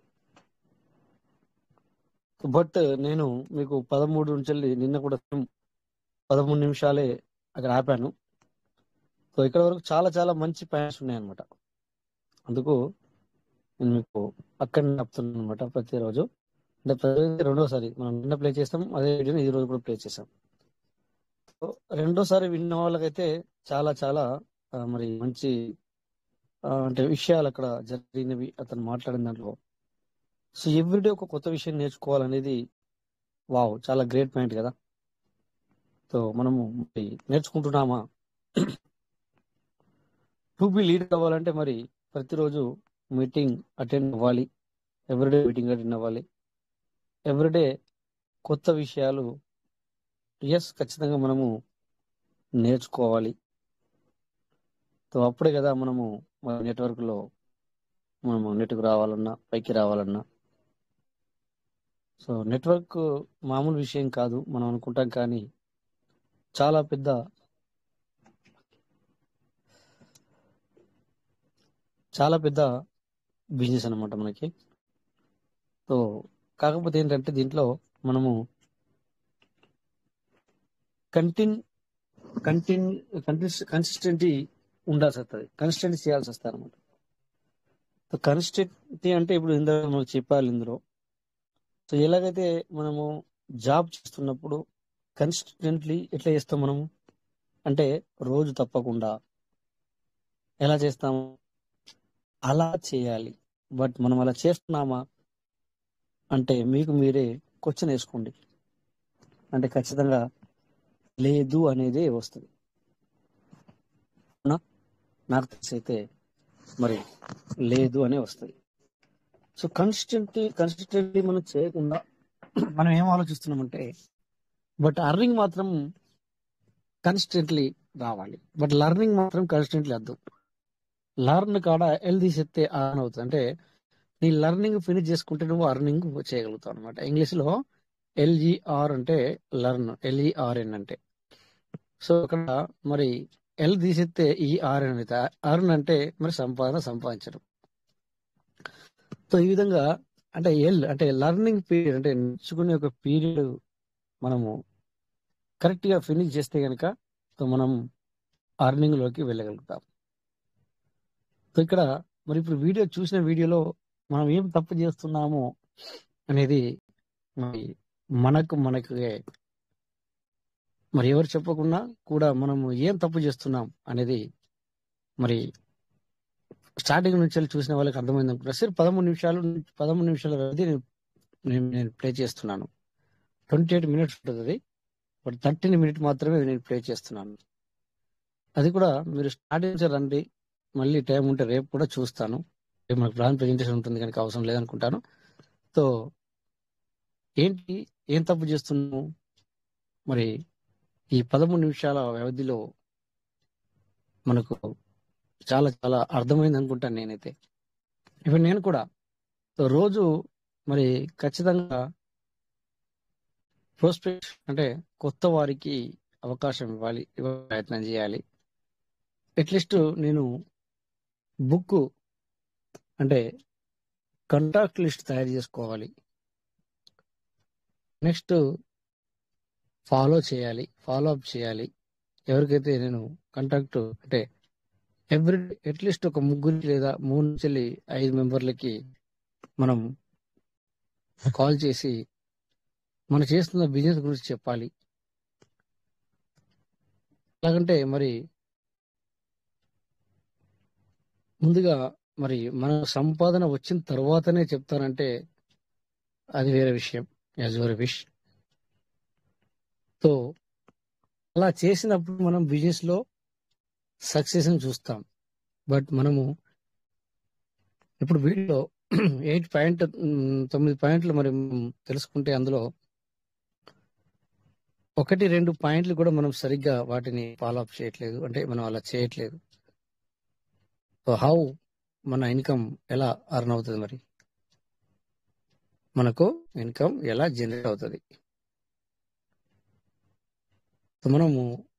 but నేను మీకు పదమూడు నుంచి వెళ్ళి నిన్న కూడా పదమూడు నిమిషాలే అక్కడ ఆపాను సో ఇక్కడ వరకు చాలా చాలా మంచి పాయింట్స్ ఉన్నాయన్నమాట అందుకు నేను మీకు అక్కడ చెప్తున్నాను అనమాట ప్రతిరోజు అంటే ప్రతి రెండోసారి మనం నిన్న ప్లే చేస్తాం అదే వీడియోని ఈ రోజు కూడా ప్లే చేసాం సో రెండోసారి విన్న వాళ్ళకైతే చాలా చాలా ఆ, మరి మంచి ఆ, అంటే విషయాలు అక్కడ జరిగినవి అతను మాట్లాడిన దాంట్లో సో ఎవ్రీడే ఒక కొత్త విషయం నేర్చుకోవాలనేది వావ్ చాలా గ్రేట్ పాయింట్ కదా సో మనము మరి నేర్చుకుంటున్నామా టు బి లీడర్ అవ్వాలంటే మరి ప్రతిరోజు మీటింగ్ అటెండ్ అవ్వాలి ఎవ్రీడే మీటింగ్ అటెండ్ అవ్వాలి ఎవ్రీడే కొత్త విషయాలు ఎస్ ఖచ్చితంగా మనము నేర్చుకోవాలి సో అప్పుడే కదా మనము మన నెట్వర్క్ లో మనము నెట్కు రావాలన్నా పైకి రావాలన్నా సో నెట్వర్క్ మామూలు విషయం కాదు మనం అనుకుంటాం కానీ చాలా పెద్ద చాలా పెద్ద బిజినెస్ అన్నమాట మనకి సో కాకపోతే ఏంటంటే దీంట్లో మనము కంటిన్ కంటిన్ కన్సిస్టెంటీ ఉండాల్సి వస్తుంది కన్సిస్టెంట్ చేయాల్సి వస్తుంది అనమాట సో కన్సిస్టెంటీ అంటే ఇప్పుడు ఇందులో మనకు చెప్పాలి ఇందులో సో ఎలాగైతే మనము జాబ్ చేస్తున్నప్పుడు కన్సిస్టెంట్లీ ఎట్లా చేస్తాం మనము అంటే రోజు తప్పకుండా ఎలా చేస్తాము అలా చేయాలి బట్ మనం అలా చేస్తున్నామా అంటే మీకు మీరే క్వశ్చన్ వేసుకోండి అంటే ఖచ్చితంగా లేదు అనేది వస్తుంది అవునా? నాకు తెలిసి అయితే మరి లేదు అనే వస్తుంది సో కన్సిస్టెంట్ కన్సిస్టెంట్లీ మనం చేయకుండా మనం ఏం ఆలోచిస్తున్నామంటే బట్ అర్నింగ్ మాత్రం కన్సిస్టెంట్లీ రావాలి బట్ లర్నింగ్ మాత్రం కన్సిస్టెంట్లీ వద్దు లర్న్ కాడ ఎల్ తీసేస్తే ఆన్ అవుతుంది అంటే నీ లర్నింగ్ ఫినిష్ చేసుకుంటే నువ్వు అర్నింగ్ చేయగలుగుతావు అనమాట ఇంగ్లీష్ లో ఎల్ఈఆర్ అంటే లర్న్ ఎల్ఈఆర్ఎన్ అంటే సో అక్కడ మరి ఎల్ తీసేస్తే ఈఆర్ఎన్ అయితే అర్న్ అంటే మరి సంపాదన సంపాదించడం సో ఈ విధంగా అంటే ఎల్ అంటే లర్నింగ్ పీరియడ్ అంటే నేర్చుకునే ఒక పీరియడ్ మనము కరెక్ట్ గా ఫినిష్ చేస్తే గనక సో మనం అర్నింగ్ లోకి వెళ్ళగలుగుతాం సో ఇక్కడ మరి ఇప్పుడు వీడియో చూసిన వీడియోలో మనం ఏం తప్పు చేస్తున్నామో అనేది మరి మనకు మనకే మరి ఎవరు చెప్పకుండా కూడా మనము ఏం తప్పు చేస్తున్నాం అనేది మరి స్టార్టింగ్ నుంచి వెళ్ళి చూసిన వాళ్ళకి అర్థమైంది అనుకుంటా సరే పదమూడు నిమిషాలు పదమూడు నిమిషాల వ్యవధి నేను నేను నేను ప్లే చేస్తున్నాను ట్వంటీ ఎయిట్ మినిట్స్ ఉంటుంది అది బట్ థర్టీన్ మినిట్ మాత్రమే నేను ప్లే చేస్తున్నాను అది కూడా మీరు స్టార్టింగ్ నుంచి రండి మళ్ళీ టైం ఉంటే రేపు కూడా చూస్తాను మనకు ప్లాన్ ప్రెజెంటేషన్ ఉంటుంది కనుక అవసరం లేదనుకుంటాను సో ఏంటి ఏం తప్పు చేస్తున్నాము మరి ఈ పదమూడు నిమిషాల వ్యవధిలో మనకు చాలా చాలా అర్థమైంది అనుకుంటాను నేనైతే ఇప్పుడు నేను కూడా సో రోజు మరి ఖచ్చితంగా ప్రోస్పెక్ట్ అంటే కొత్త వారికి అవకాశం ఇవ్వాలి ఇవ్వ ప్రయత్నం చేయాలి అట్లీస్ట్ నేను బుక్ అంటే కంటాక్ట్ లిస్ట్ తయారు చేసుకోవాలి నెక్స్ట్ ఫాలో చేయాలి ఫాలో అప్ చేయాలి ఎవరికైతే నేను కాంటాక్ట్ అంటే ఎవ్రీ అట్లీస్ట్ ఒక ముగ్గురు లేదా మూడు నుంచి ఐదు మెంబర్లకి మనం కాల్ చేసి మనం చేస్తున్న బిజినెస్ గురించి చెప్పాలి ఎలాగంటే మరి ముందుగా మరి మన సంపాదన వచ్చిన తర్వాతనే చెప్తానంటే అది వేరే విషయం యాజ్ యువర్ విష్ సో అలా చేసినప్పుడు మనం బిజినెస్ లో సక్సెస్ చూస్తాం బట్ మనము ఇప్పుడు వీడియో ఎయిట్ పాయింట్ తొమ్మిది పాయింట్లు మరి మనం తెలుసుకుంటే అందులో ఒకటి రెండు పాయింట్లు కూడా మనం సరిగ్గా వాటిని ఫాలో అప్ చేయట్లేదు అంటే మనం అలా చేయట్లేదు సో హౌ మన ఇన్కమ్ ఎలా అర్న్ అవుతుంది మరి మనకు ఇన్కమ్ ఎలా జనరేట్ అవుతుంది సో మనము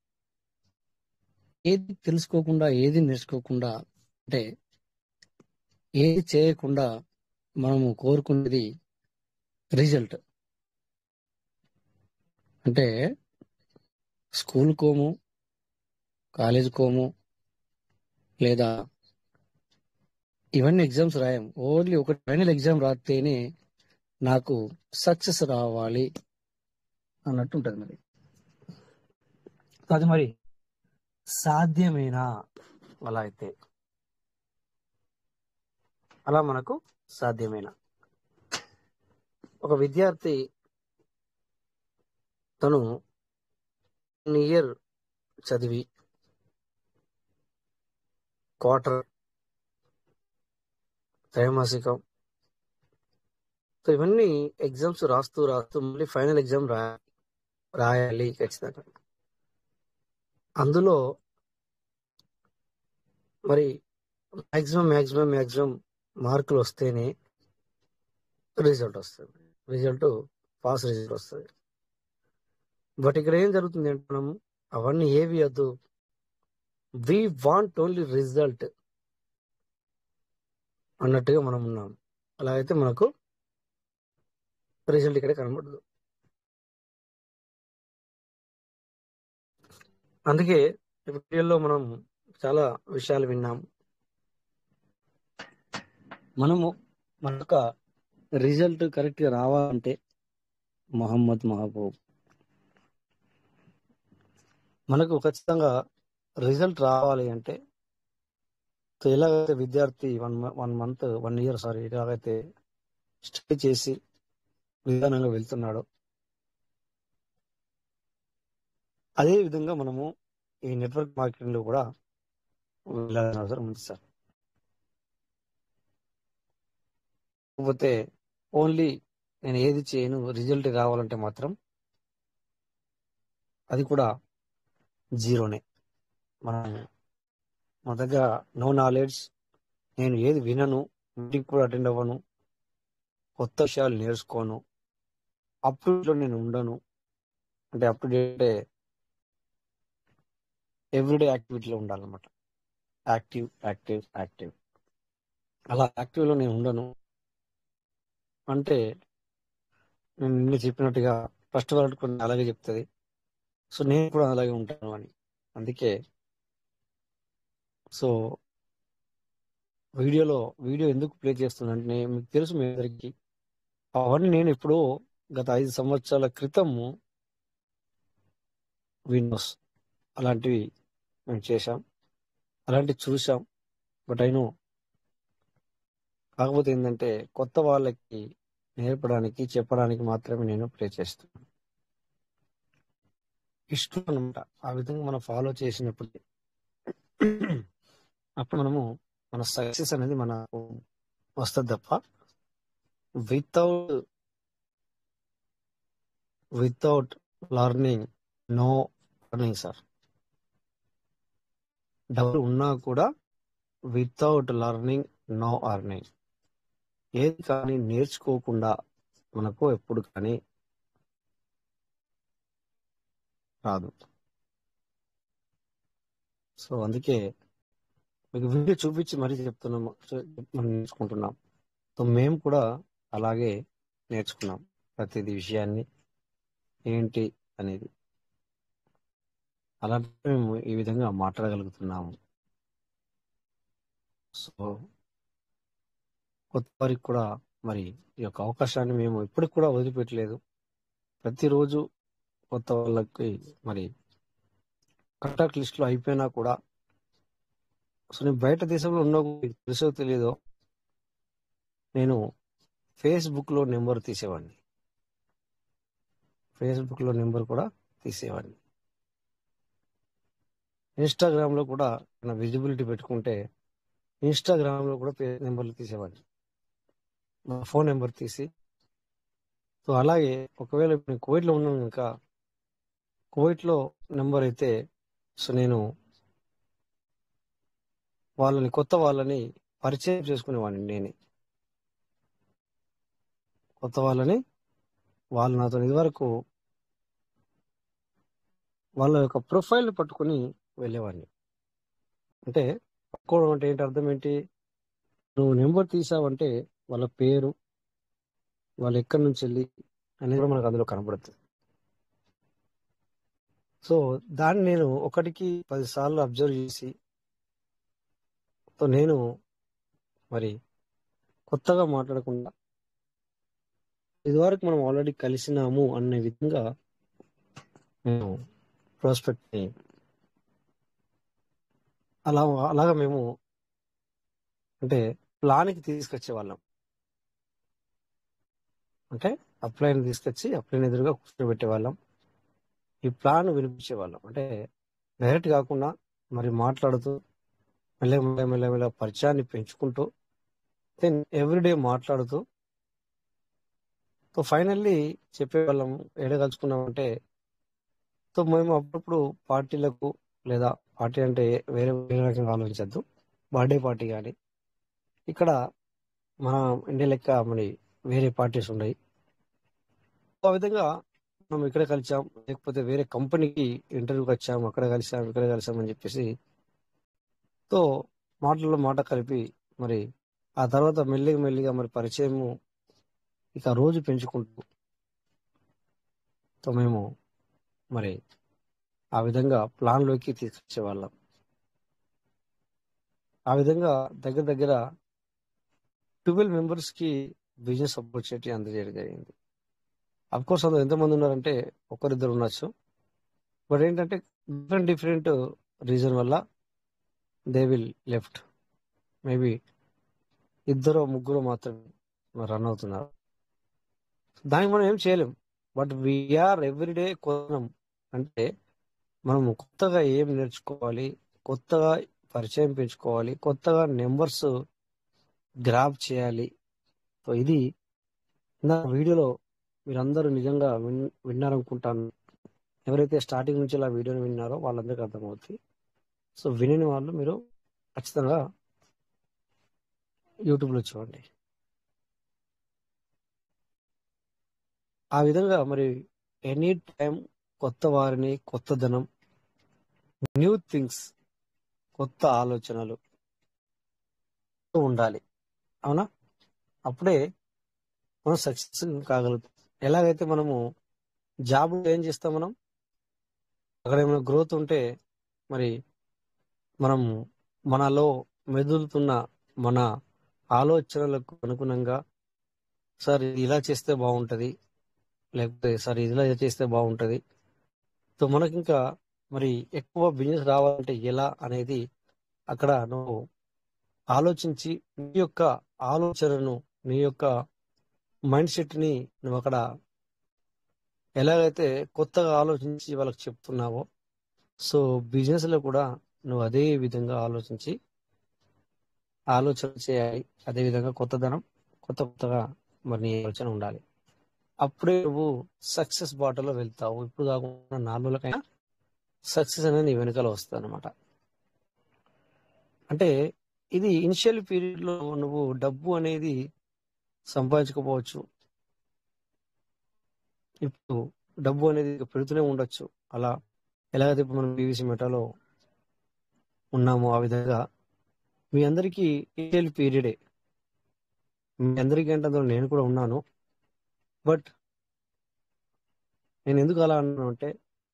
ఏది తెలుసుకోకుండా ఏది నేర్చుకోకుండా అంటే ఏది చేయకుండా మనము కోరుకునేది రిజల్ట్ అంటే స్కూల్ కోము కాలేజ్ కోము లేదా ఇవన్నీ ఎగ్జామ్స్ రాయం ఓన్లీ ఒక ఫైనల్ ఎగ్జామ్ రాస్తేనే నాకు సక్సెస్ రావాలి అన్నట్టు ఉంటుంది మరి అది మరి సాధ్యమేనా అలా అయితే అలా మనకు సాధ్యమేనా ఒక విద్యార్థి తను ఇయర్ చదివి క్వార్టర్ త్రైమాసికం సో ఇవన్నీ ఎగ్జామ్స్ రాస్తూ రాస్తూ మళ్ళీ ఫైనల్ ఎగ్జామ్ రా రాయాలి ఖచ్చితంగా అందులో మరి మ్యాక్సిమం మ్యాక్సిమం మ్యాక్సిమం మార్కులు వస్తేనే రిజల్ట్ వస్తుంది రిజల్ట్ పాస్ రిజల్ట్ వస్తుంది బట్ ఇక్కడ ఏం జరుగుతుంది అంటే మనం అవన్నీ ఏవి వద్దు వి వాంట్ ఓన్లీ రిజల్ట్ అన్నట్టుగా మనం ఉన్నాం అలా అయితే మనకు రిజల్ట్ ఇక్కడ కనబడదు అందుకే ఈ వీడియోలో మనం చాలా విషయాలు విన్నాం మనము మన యొక్క రిజల్ట్ కరెక్ట్ గా రావాలంటే మొహమ్మద్ మహబూబ్ మనకు ఖచ్చితంగా రిజల్ట్ రావాలి అంటే సో ఎలాగైతే విద్యార్థి one one month one year sorry ఎలాగైతే స్టడీ చేసి విధానంగా వెళ్తున్నాడో అదే విధంగా మనము ఈ నెట్వర్క్ మార్కెటింగ్ లో కూడా వెళ్ళాల్సిన అవసరం ఉంది సార్ కాకపోతే ఓన్లీ నేను ఏది చేయను రిజల్ట్ కావాలంటే మాత్రం అది కూడా జీరోనే మనం మా దగ్గర నో నాలెడ్జ్ నేను ఏది వినను మీటింగ్ కూడా అటెండ్ అవ్వను కొత్త విషయాలు నేర్చుకోను అప్ టు లో నేను ఉండను అంటే అప్ టు డేట్ ఎవ్రీడే యాక్టివిటీలో ఉండాలన్నమాట యాక్టివ్ యాక్టివ్ యాక్టివ్ అలా యాక్టివ్లో నేను ఉండను అంటే నేను నిన్న చెప్పినట్టుగా ఫస్ట్ వరకు కొన్ని అలాగే చెప్తుంది సో నేను కూడా అలాగే ఉంటాను అని అందుకే సో వీడియోలో వీడియో ఎందుకు ప్లే చేస్తున్నానంటే మీకు తెలుసు మీ అందరికి అవన్నీ నేను ఎప్పుడో గత ఐదు సంవత్సరాల క్రితము విండోస్ అలాంటివి మేము చేశాం అలాంటివి చూసాం బట్ అయినో కాకపోతే ఏంటంటే కొత్త వాళ్ళకి నేర్పడానికి చెప్పడానికి మాత్రమే నేను ప్లే చేస్తాను ఇష్టం అనమాట ఆ విధంగా మనం ఫాలో చేసినప్పుడు అప్పుడు మనము మన సక్సెస్ అనేది మనకు వస్తుంది తప్ప without without learning no learning sir డబ్బులు ఉన్నా కూడా వితౌట్ లర్నింగ్ నో అర్నింగ్ ఏది కానీ నేర్చుకోకుండా మనకు ఎప్పుడు కానీ రాదు సో అందుకే మీకు వీడియో చూపించి మరీ చెప్తున్నాం మనం నేర్చుకుంటున్నాం సో మేము కూడా అలాగే నేర్చుకున్నాం ప్రతిదీ విషయాన్ని ఏంటి అనేది అలాంటి మేము ఈ విధంగా మాట్లాడగలుగుతున్నాము సో కొత్త వారికి కూడా మరి ఈ యొక్క అవకాశాన్ని మేము ఇప్పటికి కూడా వదిలిపెట్టలేదు ప్రతిరోజు కొత్త వాళ్ళకి మరి కాంటాక్ట్ లిస్ట్లో అయిపోయినా కూడా సో నేను బయట దేశంలో ఉన్నా మీకు తెలుసో తెలియదో నేను ఫేస్బుక్లో నెంబర్ తీసేవాడిని ఫేస్బుక్లో నెంబర్ కూడా తీసేవాడిని ఇన్స్టాగ్రామ్లో కూడా నా విజిబిలిటీ పెట్టుకుంటే ఇన్స్టాగ్రామ్లో కూడా పే- నెంబర్లు తీసేవాడిని నా ఫోన్ నెంబర్ తీసి సో అలాగే ఒకవేళ ఇప్పుడు నేను కువైట్లో ఉన్నాను ఇంకా కువైట్లో నెంబర్ అయితే సో నేను వాళ్ళని కొత్త వాళ్ళని పరిచయం చేసుకునేవాడిని నేనే కొత్త వాళ్ళని వాళ్ళు నాతో ఇదివరకు వాళ్ళ యొక్క ప్రొఫైల్ పట్టుకుని వెళ్ళేవాడిని అంటే పట్టుకోవడం అంటే ఏంటి అర్థం ఏంటి నువ్వు నెంబర్ తీసావంటే వాళ్ళ పేరు వాళ్ళు ఎక్కడి నుంచి వెళ్ళి అనేది కూడా మనకు అందులో కనబడుతుంది సో దాన్ని నేను ఒకటికి పది సార్లు అబ్జర్వ్ చేసి సో నేను మరి కొత్తగా మాట్లాడకుండా ఇదివరకు మనం ఆల్రెడీ కలిసినాము అనే విధంగా మేము ప్రాస్పెక్ట్ ని అలా అలాగా మేము అంటే ప్లాన్కి తీసుకొచ్చే వాళ్ళం అంటే అప్లైని తీసుకొచ్చి అప్లైన్ ఎదురుగా కూర్చోబెట్టే వాళ్ళం ఈ ప్లాన్ వినిపించే వాళ్ళం అంటే డైరెక్ట్ కాకుండా మరి మాట్లాడుతూ మెల్ల మెల్ల మెల్ల మెల్ల పరిచయాన్ని పెంచుకుంటూ దెన్ ఎవ్రీడే మాట్లాడుతూ సో ఫైనల్లీ చెప్పేవాళ్ళం ఎడగలుచుకున్నామంటే సో మేము అప్పుడప్పుడు పార్టీలకు లేదా పార్టీ అంటే వేరే వేరే రకంగా ఆలోచించద్దు బర్త్డే పార్టీ కానీ ఇక్కడ మన ఇండియా లెక్క మరి వేరే పార్టీస్ ఉన్నాయి ఆ విధంగా మనం ఇక్కడ కలిసాం లేకపోతే వేరే కంపెనీకి ఇంటర్వ్యూకి వచ్చాం అక్కడ కలిసాం ఇక్కడ కలిసాం అని చెప్పేసి తో మాటల్లో మాట కలిపి మరి ఆ తర్వాత మెల్లిగా మెల్లిగా మరి పరిచయము ఇక రోజు పెంచుకుంటూ తో మేము మరి ఆ విధంగా ప్లాన్లోకి తీసుకొచ్చే వాళ్ళం ఆ విధంగా దగ్గర దగ్గర ట్వెల్వ్ మెంబర్స్ కి బిజినెస్ ఆపర్చునిటీ అందజేయడం జరిగింది అఫ్ కోర్స్ అందులో ఎంతమంది ఉన్నారంటే ఒకరిద్దరు ఉండొచ్చు బట్ ఏంటంటే డిఫరెంట్ డిఫరెంట్ రీజన్ వల్ల దే విల్ లెఫ్ట్ మేబీ ఇద్దరు ముగ్గురు మాత్రమే రన్ అవుతున్నారు దానికి మనం ఏం చేయలేం బట్ వీఆర్ ఎవ్రీడే కొనం అంటే మనం కొత్తగా ఏం నేర్చుకోవాలి కొత్తగా పరిచయం పెంచుకోవాలి కొత్తగా నెంబర్స్ గ్రాప్ చేయాలి సో ఇది నా వీడియోలో మీరందరూ నిజంగా విన్ విన్నారనుకుంటాను ఎవరైతే స్టార్టింగ్ నుంచి ఇలా వీడియోని విన్నారో వాళ్ళందరికీ అర్థమవుతుంది సో వినని వాళ్ళు మీరు ఖచ్చితంగా యూట్యూబ్లో చూడండి ఆ విధంగా మరి ఎనీ టైం కొత్త వారిని కొత్త ధనం న్యూ థింగ్స్ కొత్త ఆలోచనలు ఉండాలి అవునా అప్పుడే మనం సక్సెస్ కాగలుగుతాం ఎలాగైతే మనము జాబ్ ఏం చేస్తాం మనం అక్కడ ఏమైనా గ్రోత్ ఉంటే మరి మనం మనలో మెదులుతున్న మన ఆలోచనలకు అనుగుణంగా సార్ ఇది ఇలా చేస్తే బాగుంటది లేకపోతే సార్ ఇది ఇలా చేస్తే బాగుంటది సో మనకి ఇంకా మరి ఎక్కువ బిజినెస్ రావాలంటే ఎలా అనేది అక్కడ నువ్వు ఆలోచించి నీ యొక్క ఆలోచనను నీ యొక్క మైండ్ సెట్ ని నువ్వు అక్కడ ఎలాగైతే కొత్తగా ఆలోచించి వాళ్ళకి చెప్తున్నావో సో బిజినెస్ లో కూడా నువ్వు అదే విధంగా ఆలోచించి ఆలోచన చేయాలి అదేవిధంగా కొత్తదనం కొత్త కొత్తగా మరి నీ ఆలోచన ఉండాలి అప్పుడే నువ్వు సక్సెస్ బాటలో వెళ్తావు ఇప్పుడు కాకుండా నాలుగు రోజులకైనా సక్సెస్ అనేది నీ వెనుకలో వస్తుంది అనమాట అంటే ఇది ఇనిషియల్ పీరియడ్ లో నువ్వు డబ్బు అనేది సంపాదించకపోవచ్చు ఇప్పుడు డబ్బు అనేది పెడుతూనే ఉండొచ్చు అలా ఎలాగైతే ఇప్పుడు మనం పీవీసీ మెటాలో ఉన్నామో ఆ విధంగా మీ అందరికీ ఇనిషియల్ పీరియడే మీ అందరికీ అంటే అందులో నేను కూడా ఉన్నాను బట్ నేను ఎందుకు అలా అన్నాను అంటే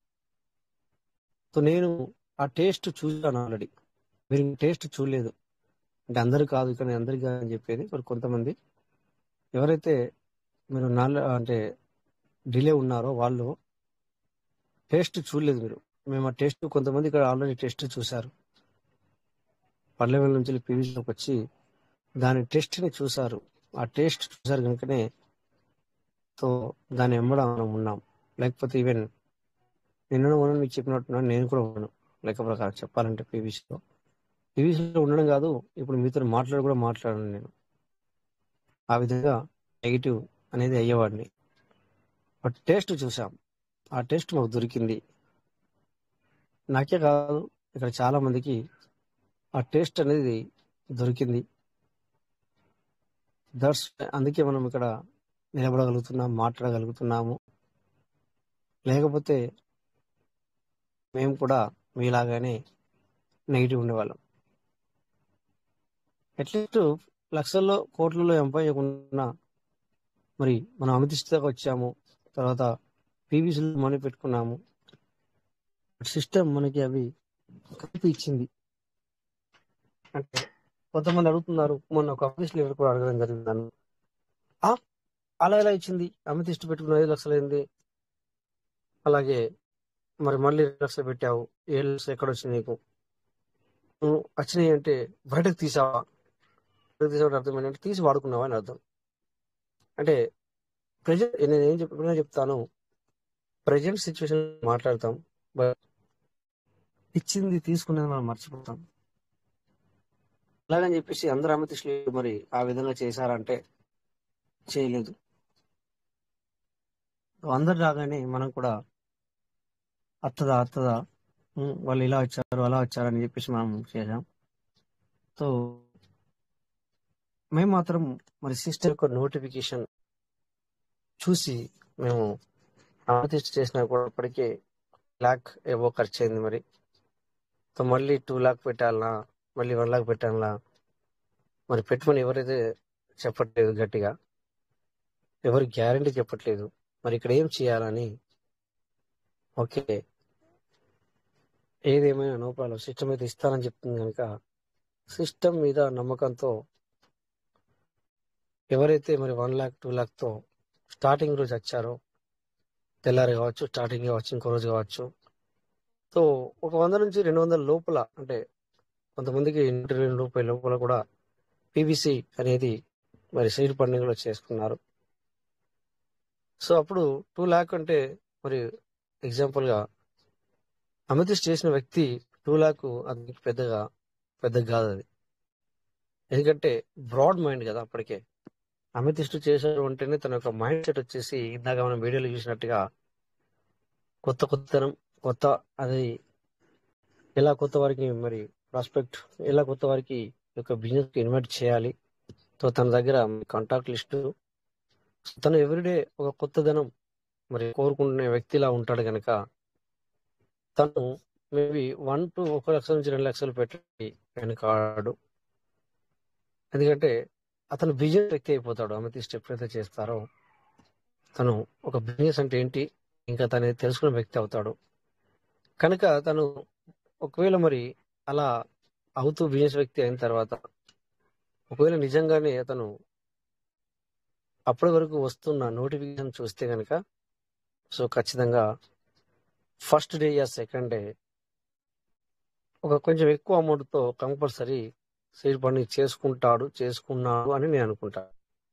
సో నేను ఆ టేస్ట్ చూసాను ఆల్రెడీ మీరు టేస్ట్ చూడలేదు అంటే అందరు కాదు ఇక్కడ నేను అందరికీ కాదు అని చెప్పేది మరి కొంతమంది ఎవరైతే మీరు నాలుగు అంటే డిలే ఉన్నారో వాళ్ళు టేస్ట్ చూడలేదు మీరు మేము ఆ టేస్ట్ కొంతమంది ఇక్కడ ఆల్రెడీ టెస్ట్ చూశారు పల్లెవేల నుంచి పీవీసీలోకి వచ్చి దాని టెస్ట్ని చూశారు ఆ టేస్ట్ చూశారు కనుకనే సో దాని వెంబడ మనం ఉన్నాం లేకపోతే ఈవెన్ నిన్న మనం మీకు చెప్పినట్టున్నాను నేను కూడా ఉన్నాను లెక్క ప్రకారం చెప్పాలంటే పీవీసీలో పీవీసీలో ఉండడం కాదు ఇప్పుడు మీతో మాట్లాడి కూడా మాట్లాడను నేను ఆ విధంగా నెగిటివ్ అనేది అయ్యేవాడిని బట్ టేస్ట్ చూసాం ఆ టేస్ట్ మాకు దొరికింది నాకే కాదు ఇక్కడ చాలా మందికి ఆ టేస్ట్ అనేది దొరికింది దట్స్ అందుకే మనం ఇక్కడ నిలబడగలుగుతున్నాం మాట్లాడగలుగుతున్నాము లేకపోతే మేము కూడా మీలాగానే నెగిటివ్ ఉండేవాళ్ళం అట్లీస్ట్ లక్షల్లో కోట్లలో సంపాదించకుండా మరి మనం అమితిష్ట దాకా వచ్చాము తర్వాత పీవీసీలో మనీ పెట్టుకున్నాము సిస్టమ్ మనకి అవి కలిపి ఇచ్చింది అంటే కొంతమంది అడుగుతున్నారు మొన్న ఒక ఆఫీస్ లెవెల్ కూడా అడగడం జరిగింది నన్ను "ఆ, అలా ఎలా ఇచ్చింది అమితిష్ట పెట్టుకున్న ఐదు లక్షలు అయింది అలాగే మరి మళ్ళీ రెండు లక్షలు పెట్టావు ఏడు లక్షలు ఎక్కడ వచ్చింది నీకు నువ్వు వచ్చినాయి అంటే బయటకు తీసావా బయటకు తీసావు అర్థం ఏంటంటే తీసి వాడుకున్నావా అని అర్థం అంటే ప్రజెంట్ నేను ఏం చెప్పినా చెప్తాను ప్రజెంట్ సిచ్యువేషన్ మాట్లాడతాం బట్ ఇచ్చింది తీసుకునేది మనం మర్చిపోతాం అలాగని చెప్పేసి అందరు అమితిష్లు మరి ఆ విధంగా చేశారంటే చేయలేదు అందరు రాగానే మనం కూడా అత్తదా అత్తదా ఉమ్, వాళ్ళు ఇలా వచ్చారు అలా వచ్చారు అని చెప్పేసి మనం చేసాం సో మేము మాత్రం మరి సిస్టర్ యొక్క నోటిఫికేషన్ చూసి మేము అమతిష్ట చేసినా కూడా ఇప్పటికే లాక్ ఏవో ఖర్చు అయింది మరి సో మళ్ళీ టూ లాక్ పెట్టాలనా మళ్ళీ వన్ లాక్ పెట్టాలనా మరి పెట్టుమని ఎవరైతే చెప్పట్లేదు గట్టిగా ఎవరు గ్యారంటీ చెప్పట్లేదు మరి ఇక్కడ ఏం చేయాలని ఓకే ఏదేమైనా నో ప్రాబ్లం సిస్టమ్ అయితే ఇస్తానని చెప్తుంది కనుక సిస్టమ్ మీద నమ్మకంతో ఎవరైతే మరి వన్ లాక్ టూ తో స్టార్టింగ్ రోజు వచ్చారో తెల్లారి కావచ్చు స్టార్టింగ్ కావచ్చు ఇంకో రోజు కావచ్చు సో ఒక వంద నుంచి రెండు వందల లోపల అంటే కొంతమందికి ఇంటి రెండు రూపాయల లోపల కూడా పీవీసీ అనేది మరి సీడ్ పండింగ్లో చేసుకున్నారు సో అప్పుడు టూ ల్యాక్ అంటే మరి ఎగ్జాంపుల్ గా అమితిష్ చేసిన వ్యక్తి టూ ల్యాక్ అది పెద్దగా పెద్దగా కాదు అది ఎందుకంటే బ్రాడ్ మైండ్ కదా అప్పటికే అమితిష్టు చేశారు అంటేనే తన యొక్క మైండ్ సెట్ వచ్చేసి ఇందాక మనం వీడియోలో చూసినట్టుగా కొత్త కొత్తనం కొత్త అది ఎలా కొత్త వారికి మరి ప్రాస్పెక్ట్ ఎలా కొత్త వారికి ఈ యొక్క బిజినెస్ కి ఇన్వైట్ చేయాలి సో తన దగ్గర కాంటాక్ట్ లిస్టు తను ఎవ్రీడే ఒక కొత్త ధనం మరి కోరుకుంటున్న వ్యక్తిలా ఉంటాడు కనుక తను మేబీ వన్ టు ఒక లక్ష నుంచి రెండు లక్షలు పెట్టి వెనుకాడు ఎందుకంటే అతను బిజినెస్ వ్యక్తి అయిపోతాడు అమితీష్ ఎప్పుడైతే చేస్తారో తను ఒక బిజినెస్ అంటే ఏంటి ఇంకా తను తెలుసుకున్న వ్యక్తి అవుతాడు కనుక తను ఒకవేళ మరి అలా అవుతూ బిజినెస్ వ్యక్తి అయిన తర్వాత ఒకవేళ నిజంగానే అతను అప్పటి వరకు వస్తున్న నోటిఫికేషన్ చూస్తే కనుక సో ఖచ్చితంగా ఫస్ట్ డే యా సెకండ్ డే ఒక కొంచెం ఎక్కువ అమౌంట్తో కంపల్సరీ సీడ్ ఫండింగ్ చేసుకుంటాడు చేసుకున్నాడు అని నేను అనుకుంటా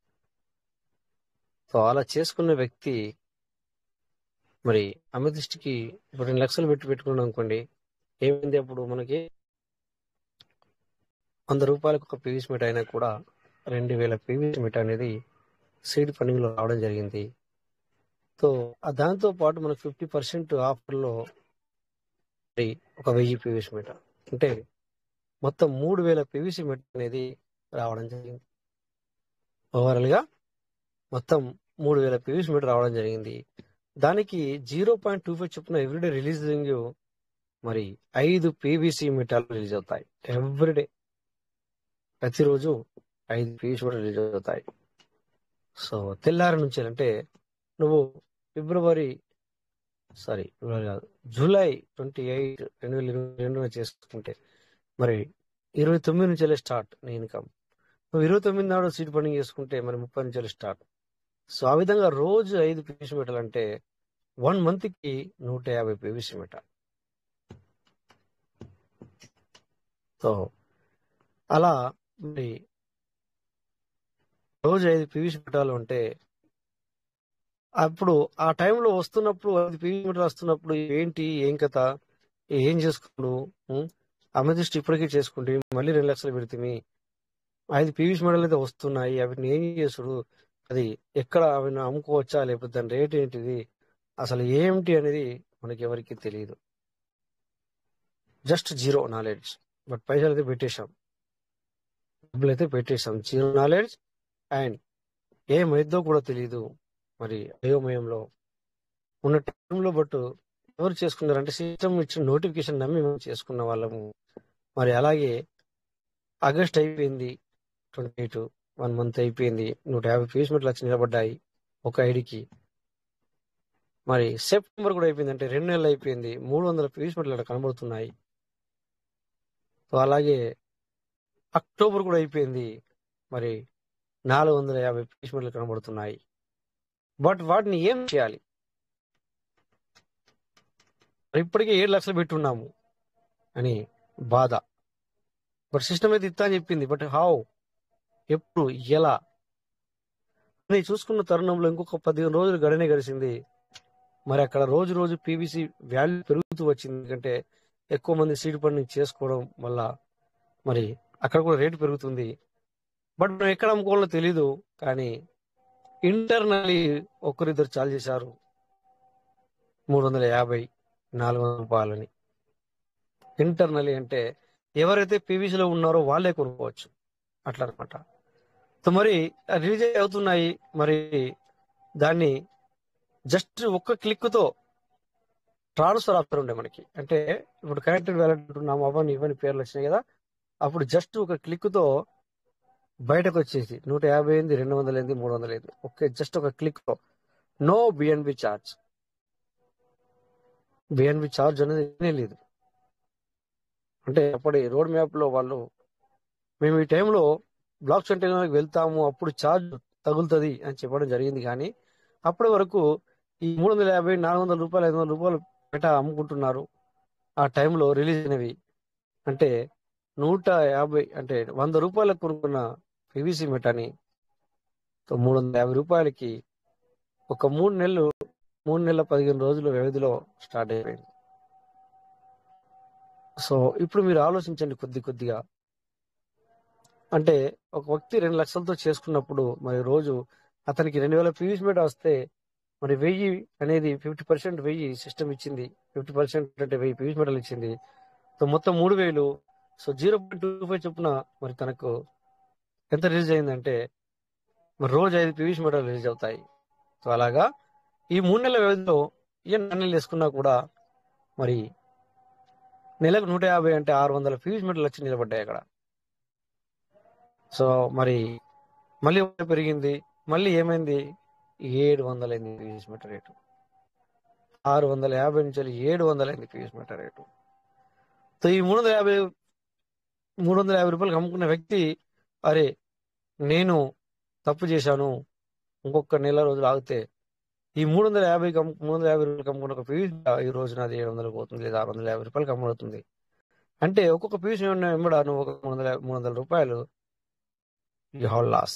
సో అలా చేసుకున్న వ్యక్తి మరి అమితిష్టికి ఇప్పుడు రెండు లక్షలు పెట్టి పెట్టుకున్నాం అనుకోండి ఏమైంది అప్పుడు మనకి వంద రూపాయలకు ఒక పీవీసీ మీటర్ అయినా కూడా రెండు వేల పీవీసీ మీటర్ అనేది సీడ్ ఫండింగ్ లో రావడం జరిగింది సో ఆ దాంతో పాటు మనకు ఫిఫ్టీ పర్సెంట్ ఆఫర్లో మరి ఒక వెయ్యి పీవీసీ మీటర్ అంటే మొత్తం మూడు వేల పీవీసీ మీటర్ అనేది రావడం జరిగింది ఓవరాల్ గా మొత్తం మూడు వేల పీవీసీ మీటర్ రావడం జరిగింది దానికి జీరో పాయింట్ టూ ఫైవ్ చొప్పున ఎవ్రీడే రిలీజింగ్ మరి ఐదు పీవీసీ మీటర్లు రిలీజ్ అవుతాయి ఎవ్రీడే ప్రతిరోజు ఐదు పీవీసీ మీటర్లు రిలీజ్ అవుతాయి సో తెల్లారి నుంచి అంటే నువ్వు ఫిబ్రవరి సారీ ఫిబ్రవరి కాదు జూలై ట్వంటీ ఎయిట్ రెండు వేల ఇరవై రెండున చేసుకుంటే మరి ఇరవై తొమ్మిది నుంచి స్టార్ట్ నీ ఇన్కమ్ నువ్వు ఇరవై తొమ్మిది నాడు సీట్ పండింగ్ చేసుకుంటే మరి ముప్పై నుంచి స్టార్ట్ సో ఆ విధంగా రోజు ఐదు పీవీసీ మీటర్లు అంటే వన్ మంత్ కి నూట యాభై పీవీసీ మీటర్ సో అలా మరి రోజు ఐదు పీవీసీ మీటర్లు ఉంటే అప్పుడు ఆ టైంలో వస్తున్నప్పుడు ఐదు పీవీసీ మీటర్లు వస్తున్నప్పుడు ఏంటి ఏం కథ ఏం చేసుకున్నావు అమెదిస్ట్ ఇప్పటికే చేసుకుంటే మళ్ళీ రెండు లక్షలు పెడితే ఐదు పీవీసీ మెడల్ అయితే వస్తున్నాయి అవిని ఏం చేసుడు అది ఎక్కడ అవి అమ్ముకోవచ్చా లేకపోతే దాని రేట్ ఏంటిది అసలు ఏమిటి అనేది మనకి ఎవరికి తెలియదు జస్ట్ జీరో నాలెడ్జ్ బట్ పైసలు అయితే పెట్టేశాం డబ్బులు అయితే పెట్టేశాం జీరో నాలెడ్జ్ అండ్ ఏమైద్దో కూడా తెలియదు మరి అయోమయంలో ఉన్న టైంలో బట్ ఎవరు చేసుకున్నారంటే సిస్టమ్ ఇచ్చిన నోటిఫికేషన్ నమ్మి మేము చేసుకున్న వాళ్ళము మరి అలాగే ఆగస్ట్ అయిపోయింది ట్వంటీ ఎయిట్ వన్ మంత్ అయిపోయింది నూట యాభై పీస్మెంట్లు వచ్చి నిలబడ్డాయి ఒక ఐడికి మరి సెప్టెంబర్ కూడా అయిపోయింది అంటే రెండు నెలలు అయిపోయింది మూడు వందల పీస్మెంట్లు అక్కడ కనబడుతున్నాయి సో అలాగే అక్టోబర్ కూడా అయిపోయింది మరి నాలుగు వందల యాభై పీస్మెంట్లు కనబడుతున్నాయి బట్ వాటిని ఏం చేయాలి మరి ఇప్పటికే ఏడు లక్షలు పెట్టున్నాము అని బాధ బట్ సిస్టమ్ అయితే ఇస్తా అని చెప్పింది బట్ హౌ ఎప్పుడు ఎలా అని చూసుకున్న తరుణంలో ఇంకొక పదిహేను రోజులు గడనే గడిచింది మరి అక్కడ రోజు రోజు పీవీసీ వాల్యూ పెరుగుతూ వచ్చింది ఎందుకంటే ఎక్కువ మంది సీడ్ పండింగ్ చేసుకోవడం వల్ల మరి అక్కడ కూడా రేటు పెరుగుతుంది బట్ మనం ఎక్కడ అమ్ముకోవాలో తెలీదు కానీ ఇంటర్నల్లీ ఒక్కరిద్దరు చాలు చేశారు మూడు వందల యాభై నాలుగు వందల రూపాయలని ఇంటర్నల్లీ అంటే ఎవరైతే పీవీసీలో ఉన్నారో వాళ్ళే కొనుక్కోవచ్చు అట్లా అనమాట సో మరి రిలీజ్ అవుతున్నాయి మరి దాన్ని జస్ట్ ఒక్క క్లిక్ తో ట్రాన్స్ఫర్ ఆఫర్ ఉండే మనకి అంటే ఇప్పుడు కనెక్టెడ్ వ్యాలెట్ ఉంటున్నాము అవన్నీ ఇవన్నీ పేర్లు వచ్చినాయి కదా అప్పుడు జస్ట్ ఒక క్లిక్ తో బయటకు వచ్చేసి నూట యాభై ఎనిమిది రెండు వందల ఎనిమిది మూడు వందల ఎనిమిది ఓకే జస్ట్ ఒక క్లిక్ తో no BNB charge BNB charge అనేది ఏమీ లేదు అంటే అప్పటి రోడ్ మ్యాప్ లో వాళ్ళు మేము ఈ టైంలో బ్లాక్ సెంటర్కి వెళ్తాము అప్పుడు ఛార్జ్ తగులుతుంది అని చెప్పడం జరిగింది కానీ అప్పటి వరకు ఈ మూడు వందల యాభై నాలుగు వందల రూపాయలు ఐదు వందల రూపాయలు బయట అమ్ముకుంటున్నారు ఆ టైంలో రిలీజ్ అయినవి అంటే నూట యాభై అంటే వంద రూపాయలకు కొనుక్కున్న పీవీసీ మెటాని మూడు వందల యాభై రూపాయలకి ఒక మూడు నెలలు మూడు నెలల పదిహేను రోజుల వ్యవధిలో స్టార్ట్ అయిపోయింది సో ఇప్పుడు మీరు ఆలోచించండి కొద్ది కొద్దిగా అంటే ఒక వ్యక్తి రెండు లక్షలతో చేసుకున్నప్పుడు మరి రోజు అతనికి రెండు వేల పీవీసీ మీటర్ వస్తే మరి వెయ్యి అనేది ఫిఫ్టీ పర్సెంట్ వెయ్యి సిస్టమ్ ఇచ్చింది ఫిఫ్టీ పర్సెంట్ అంటే వెయ్యి పీవీసీ మీటర్లు ఇచ్చింది సో మొత్తం మూడు వేలు so zero point two five చొప్పున మరి తనకు ఎంత రిలీజ్ అయిందంటే మరి రోజు ఐదు పీవీసీ మీటర్లు రిలీజ్ అవుతాయి సో అలాగా ఈ మూడు నెలల వ్యవధిలో ఏ నెలలు వేసుకున్నా కూడా మరి నెలకు నూట యాభై అంటే ఆరు వందల పీవీసీ మీటర్లు వచ్చి నిలబడ్డాయి అక్కడ సో మరి మళ్ళీ పెరిగింది మళ్ళీ ఏమైంది ఏడు వందల ఎనిమిది పీవీసీ మీటర్ రేటు ఆరు వందల యాభై నుంచి ఏడు వందల ఎనిమిది పీవీసీ మీటర్ రేటు సో ఈ మూడు వందల యాభై మూడు వందల యాభై రూపాయలకు అమ్ముకున్న వ్యక్తి అరే నేను తప్పు చేశాను ఇంకొక నెల రోజులు ఆగితే ఈ మూడు వందల యాభైకి అమ్ము మూడు వందల యాభై రూపాయలకి అమ్ముకున్న ఒక పీవీసీ ఈ రోజు నాది ఏడు వందలకు పోతుంది లేదా ఆరు వందల యాభై రూపాయలకి అమ్ముడుతుంది అంటే ఒక్కొక్క పీవీసీ వెంబడ నువ్వు ఒక మూడు వందల మూడు వందల రూపాయలు you have loss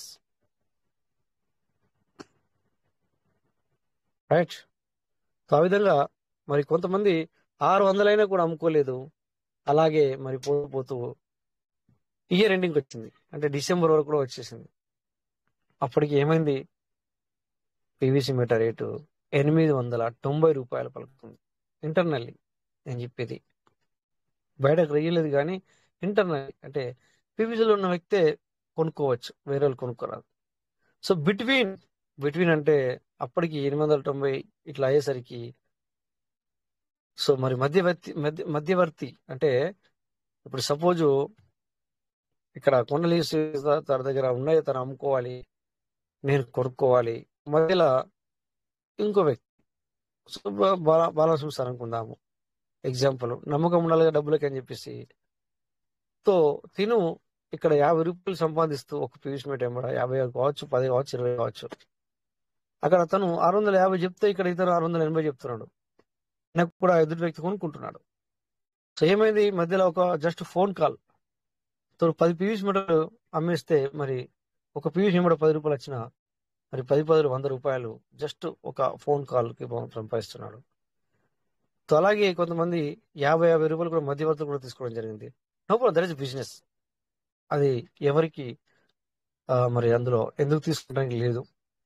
right so ఆ విధంగా మరి కొంతమంది ఆరు వందలైనా కూడా అమ్ముకోలేదు అలాగే మరి పోతూ పోతూ ఇయర్ ఎండింగ్ వచ్చింది అంటే డిసెంబర్ వరకు కూడా వచ్చేసింది అప్పటికి ఏమైంది పీవీసీ మీటర్ రేటు ఎనిమిది వందల తొంభై రూపాయలు పలుకుతుంది ఇంటర్నల్లీ నేను చెప్పేది బయటకు రెయ్యలేదు కానీ ఇంటర్నల్లీ అంటే పీవీసీలో ఉన్న వ్యక్తే కొనుక్కోవచ్చు వేరే వాళ్ళు కొనుక్కోరాదు సో బిట్వీన్ బిట్వీన్ అంటే అప్పటికి ఎనిమిది వందల తొంభై ఇట్లా అయ్యేసరికి సో మరి మధ్యవర్తి మధ్య మధ్యవర్తి అంటే ఇప్పుడు సపోజు ఇక్కడ కొండలి తన దగ్గర ఉన్నాయి తను అమ్ముకోవాలి నేను కొనుక్కోవాలి మధ్యలో ఇంకో వ్యక్తి సో బా- బాలా బాలా చూస్తాను అనుకుందాము ఎగ్జాంపుల్ నమ్మకం ఉండాలి కదా డబ్బులకి అని చెప్పేసి తో తిను ఇక్కడ యాభై రూపాయలు సంపాదిస్తూ ఒక పీస్ మీట్ ఎంబడ యాభై కావచ్చు పది కావచ్చు ఇరవై కావచ్చు అక్కడ తను ఆరు వందల యాభై చెప్తే ఇక్కడ ఇతను ఆరు వందల ఎనభై చెప్తున్నాడు నాకు కూడా ఎదుటి వ్యక్తి కొనుక్కుంటున్నాడు సో ఏమైంది మధ్యలో ఒక జస్ట్ ఫోన్ కాల్ తో పది పీవీస్ మీటర్లు అమ్మేస్తే మరి ఒక పీవీస్ మీటర్ పది రూపాయలు వచ్చిన మరి పది పదులు వంద రూపాయలు జస్ట్ ఒక ఫోన్ కాల్ కి సంపాదిస్తున్నాడు సో అలాగే కొంతమంది యాభై యాభై రూపాయలు కూడా మధ్యవర్తులు కూడా తీసుకోవడం జరిగింది no problem that is business అది ఎవరికి ఆ, మరి అందులో ఎందుకు తీసుకోవడానికి లేదు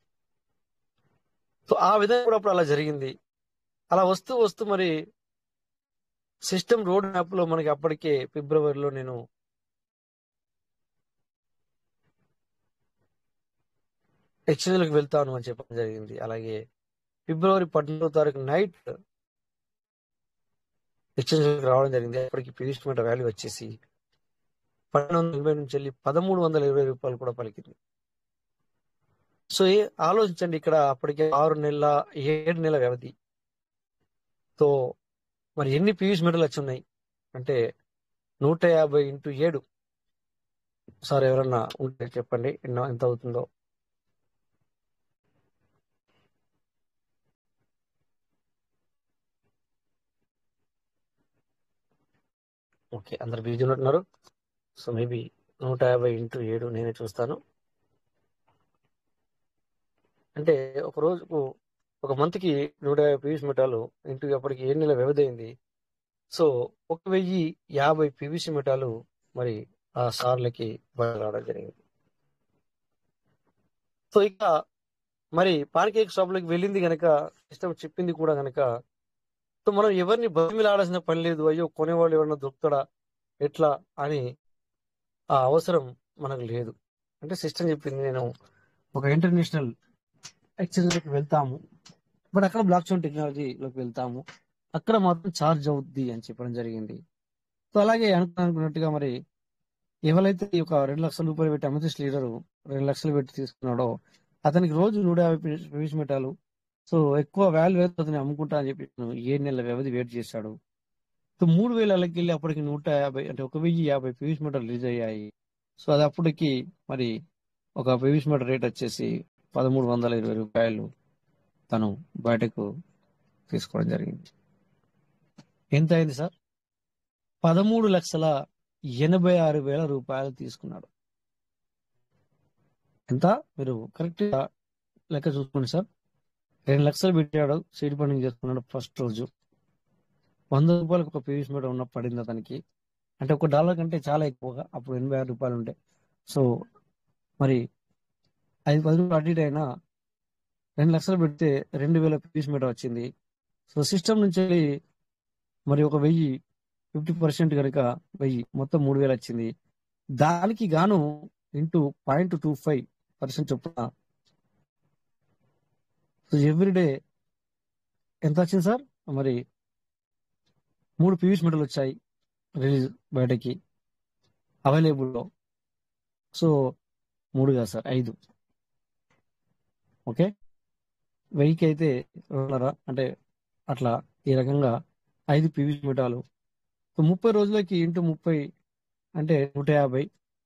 సో ఆ విధంగా కూడా అప్పుడు అలా జరిగింది అలా వస్తూ వస్తూ మరి సిస్టమ్ రోడ్ మ్యాప్ లో మనకి అప్పటికే ఫిబ్రవరిలో నేను ఎక్స్చేంజ్లకు వెళ్తాను అని చెప్పడం జరిగింది అలాగే ఫిబ్రవరి పద్నాలుగో తారీఖు నైట్ ఎక్స్చేంజ్లకు రావడం జరిగింది అప్పటికి పీయూష్ మీటర్ వాల్యూ వచ్చేసి పన్నెండు వందల ఎనభై నుంచి వెళ్ళి పదమూడు వందల ఇరవై రూపాయలు కూడా పలికింది సో ఏ ఆలోచించండి ఇక్కడ అప్పటికే ఆరు నెలల ఏడు నెలల వ్యవధి తో మరి ఎన్ని పీయూష్ మీటర్లు వచ్చి ఉన్నాయి అంటే నూట యాభై ఇంటూ ఏడు సార్ ఎవరన్నా ఉంటే చెప్పండి ఎన్నో ఎంత అవుతుందో ఓకే అందరు బిజీ ఉన్నట్టున్నారు సో మేబీ నూట యాభై ఇంటూ ఏడు నేనే చూస్తాను అంటే ఒక రోజుకు ఒక మంత్కి నూట యాభై పీవీసీ మీటాలు ఇంటూ అప్పటికి ఏడు నెలల వ్యవధి అయింది సో ఒక వెయ్యి యాభై పీవీసీ మీటాలు మరి ఆ సార్లకి బయట రావడం జరిగింది సో ఇక మరి పాన్కేక్ షాప్లోకి వెళ్ళింది గనక ఇష్టం చెప్పింది కూడా గనక సో మనం ఎవరిని బతిమిలాడాల్సిన పని లేదు అయ్యో కొనేవాళ్ళు ఎవరన్నా దొరుకుతాడా ఎట్లా అని ఆ అవసరం మనకు లేదు అంటే సిస్టమ్ చెప్పింది నేను ఒక ఇంటర్నేషనల్ ఎక్స్చేంజ్లోకి వెళ్తాము బట్ అక్కడ బ్లాక్ చైన్ టెక్నాలజీలోకి వెళ్తాము అక్కడ మాత్రం ఛార్జ్ అవుద్ది అని చెప్పడం జరిగింది సో అలాగే అనుకున్న అనుకున్నట్టుగా మరి ఎవరైతే ఈ ఒక రెండు లక్షల రూపాయలు పెట్టి అమితేష్ లీడర్ రెండు లక్షలు పెట్టి తీసుకున్నాడో అతనికి రోజు నూట యాభై పీస్ మెటాలు సో ఎక్కువ వాల్యూ అయితే అతను అమ్ముకుంటా అని చెప్పి నేను ఏడు నెలల వ్యవధి వెయిట్ చేశాడు సో మూడు వేలకి వెళ్ళి అప్పటికి నూట యాభై అంటే ఒక వెయ్యి యాభై పీవీస్ మీటర్ రిలీజ్ అయ్యాయి సో అది అప్పటికి మరి ఒక పీవీస్ మీటర్ రేట్ వచ్చేసి పదమూడు వందల ఇరవై రూపాయలు తను బయటకు తీసుకోవడం జరిగింది ఎంత అయింది సార్ పదమూడు లక్షల ఎనభై ఆరు వేల రూపాయలు తీసుకున్నాడు ఎంత మీరు కరెక్ట్ లెక్క చూసుకోండి సార్ రెండు లక్షలు పెట్టాడు సీడ్ ఫండింగ్ చేసుకున్నాడు ఫస్ట్ రోజు వంద రూపాయలకు ఒక పీవీస్ మీటర్ ఉన్న పడింది అతనికి అంటే ఒక డాలర్ కంటే చాలా ఎక్కువగా అప్పుడు ఎనభై ఆరు రూపాయలు ఉండే సో మరి ఐదు పది రూపాయలు అటు ఇటు అయినా రెండు లక్షలు పెడితే రెండు వేల పీవీస్ మీటర్ వచ్చింది సో సిస్టమ్ నుంచి వెళ్ళి మరి ఒక వెయ్యి ఫిఫ్టీ పర్సెంట్ కనుక వెయ్యి మొత్తం మూడు వేలు వచ్చింది దానికి గాను into point two five percent చొప్పున సో ఎవ్రీడే ఎంత వచ్చింది సార్ మరి మూడు పీవీస్ మెడల్ వచ్చాయి రిలీజ్ బయటకి అవైలబుల్లో సో మూడు కాదు సార్ ఐదు ఓకే వెయ్యికి అయితే రెండున్నర అంటే అట్లా ఈ రకంగా ఐదు పీవీస్ మెటాలు సో ముప్పై రోజులకి ఇంటూ ముప్పై అంటే నూట యాభై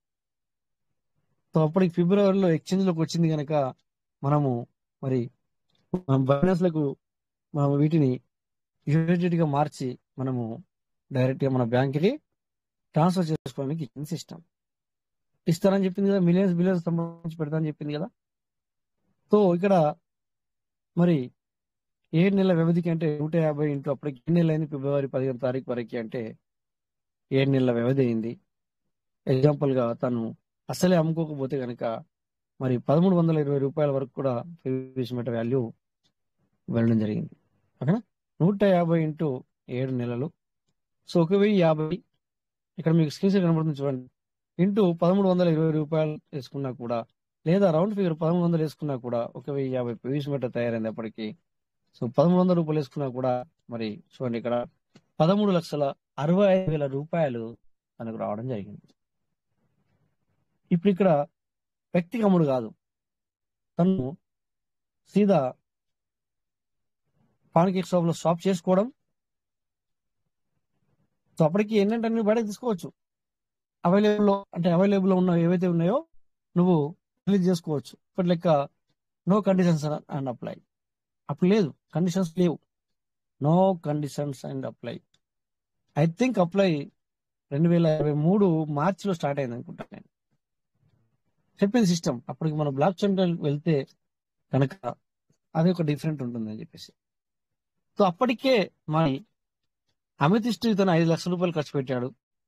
సో అప్పటికి ఫిబ్రవరిలో ఎక్స్చేంజ్లోకి వచ్చింది కనుక మనము మరి బైనాన్స్లకు మనం వీటిని యూనిట్ గా మార్చి మనము డైరెక్ట్ గా మన బ్యాంక్ కి ట్రాన్స్ఫర్ చేసుకోవడానికి ఇచ్చింది సిస్టమ్ ఇస్తారని చెప్పింది కదా మిలియన్స్ బిలియన్స్ సంబంధించి పెడతానని చెప్పింది కదా సో ఇక్కడ మరి ఏడు నెలల వ్యవధికి అంటే నూట యాభై ఇంటూ అప్పటికి ఎన్ని నెలలు అయింది ఫిబ్రవరి పదిహేను తారీఖు వరకు అంటే ఏడు నెలల వ్యవధి అయింది ఎగ్జాంపుల్ గా తను అసలే అమ్ముకోకపోతే కనుక మరి పదమూడు వందల ఇరవై రూపాయల వరకు కూడా పీవీసీ మీటర్ వాల్యూ వెళ్ళడం జరిగింది ఓకేనా నూట యాభై ఇంటూ ఏడు నెలలు సో ఒక వెయ్యి యాభై ఇక్కడ మీకు స్క్రీన్ షాట్ కనబడుతుంది చూడండి ఇంటూ పదమూడు వందల ఇరవై రూపాయలు వేసుకున్నా కూడా లేదా రౌండ్ ఫిగర్ పదమూడు వందలు వేసుకున్నా కూడా ఒక వెయ్యి యాభై పీవీసీ మీటర్ తయారైంది అప్పటికి సో పదమూడు వందల రూపాయలు వేసుకున్నా కూడా మరి చూడండి ఇక్కడ పదమూడు లక్షల అరవై ఐదు వేల రూపాయలు తనకు రావడం జరిగింది ఇప్పుడు ఇక్కడ వ్యక్తికి అమ్ముడు కాదు తను సీదా పాన్ షాప్ లో షాప్ చేసుకోవడం సో అప్పటికి ఏంటంటే అన్ని బయటకు తీసుకోవచ్చు అవైలబుల్ లో అంటే అవైలబుల్ లో ఉన్న ఏవైతే ఉన్నాయో నువ్వు రిలీజ్ చేసుకోవచ్చు ఇప్పటి లెక్క నో కండిషన్స్ అండ్ అప్లై అప్పుడు లేదు కండిషన్స్ లేవు no conditions and apply I think apply రెండు వేల ఇరవై మూడు మార్చిలో స్టార్ట్ అయింది అనుకుంటా నేను చెప్పింది సిస్టమ్ అప్పటికి మనం బ్లాక్ చైన్ వెళ్తే కనుక అది ఒక డిఫరెంట్ ఉంటుంది అని చెప్పేసి సో అప్పటికే మరి అమితిష్టి తన ఐదు లక్షల రూపాయలు ఖర్చు పెట్టాడు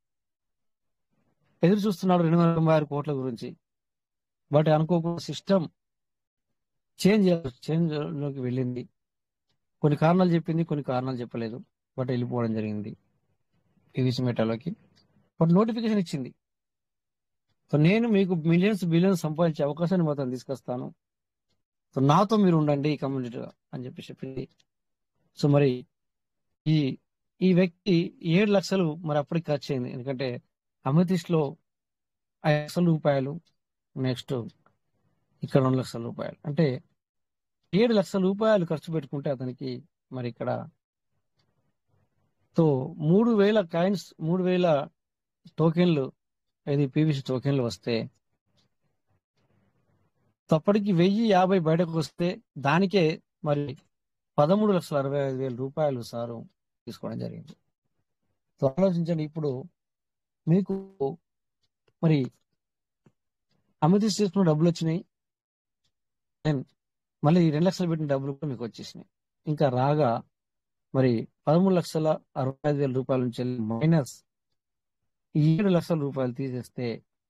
ఎదురు చూస్తున్నాడు రెండు వందల తొంభై ఆరు కోట్ల గురించి బట్ అనుకోకుండా సిస్టమ్ చేంజ్ చేంజ్ లోకి వెళ్ళింది కొన్ని కారణాలు చెప్పింది కొన్ని కారణాలు చెప్పలేదు బట్ వెళ్ళిపోవడం జరిగింది పీవీసీ మెటాలోకి బట్ నోటిఫికేషన్ ఇచ్చింది సో నేను మీకు మిలియన్స్ బిలియన్స్ సంపాదించే అవకాశాన్ని మాత్రం తీసుకొస్తాను సో నాతో మీరు ఉండండి కమ్యూనిటీగా అని చెప్పి చెప్పింది సో మరి ఈ ఈ వ్యక్తి ఏడు లక్షలు మరి అప్పటికి ఖర్చు అయింది ఎందుకంటే అమితిష్ లో ఐదు లక్షల రూపాయలు నెక్స్ట్ ఇక్కడ రెండు లక్షల రూపాయలు అంటే ఏడు లక్షల రూపాయలు ఖర్చు పెట్టుకుంటే అతనికి మరి ఇక్కడ సో మూడు వేల కాయిన్స్ మూడు వేల టోకెన్లు ఇది పీవీసీ టోకెన్లు వస్తే అప్పటికి వెయ్యి యాభై బయటకు వస్తే దానికే మరి పదమూడు లక్షల అరవై ఐదు వేల రూపాయలు సారు తీసుకోవడం జరిగింది సో ఆలోచించండి ఇప్పుడు మీకు మరి అమితిష్ తీసుకున్న డబ్బులు వచ్చినాయి Then మళ్ళీ ఈ రెండు లక్షలు పెట్టిన డబ్బులు కూడా మీకు వచ్చేసినాయి ఇంకా రాగా మరి పదమూడు లక్షల అరవై ఐదు వేల రూపాయల నుంచి మైనస్ ఏడు లక్షల రూపాయలు తీసేస్తే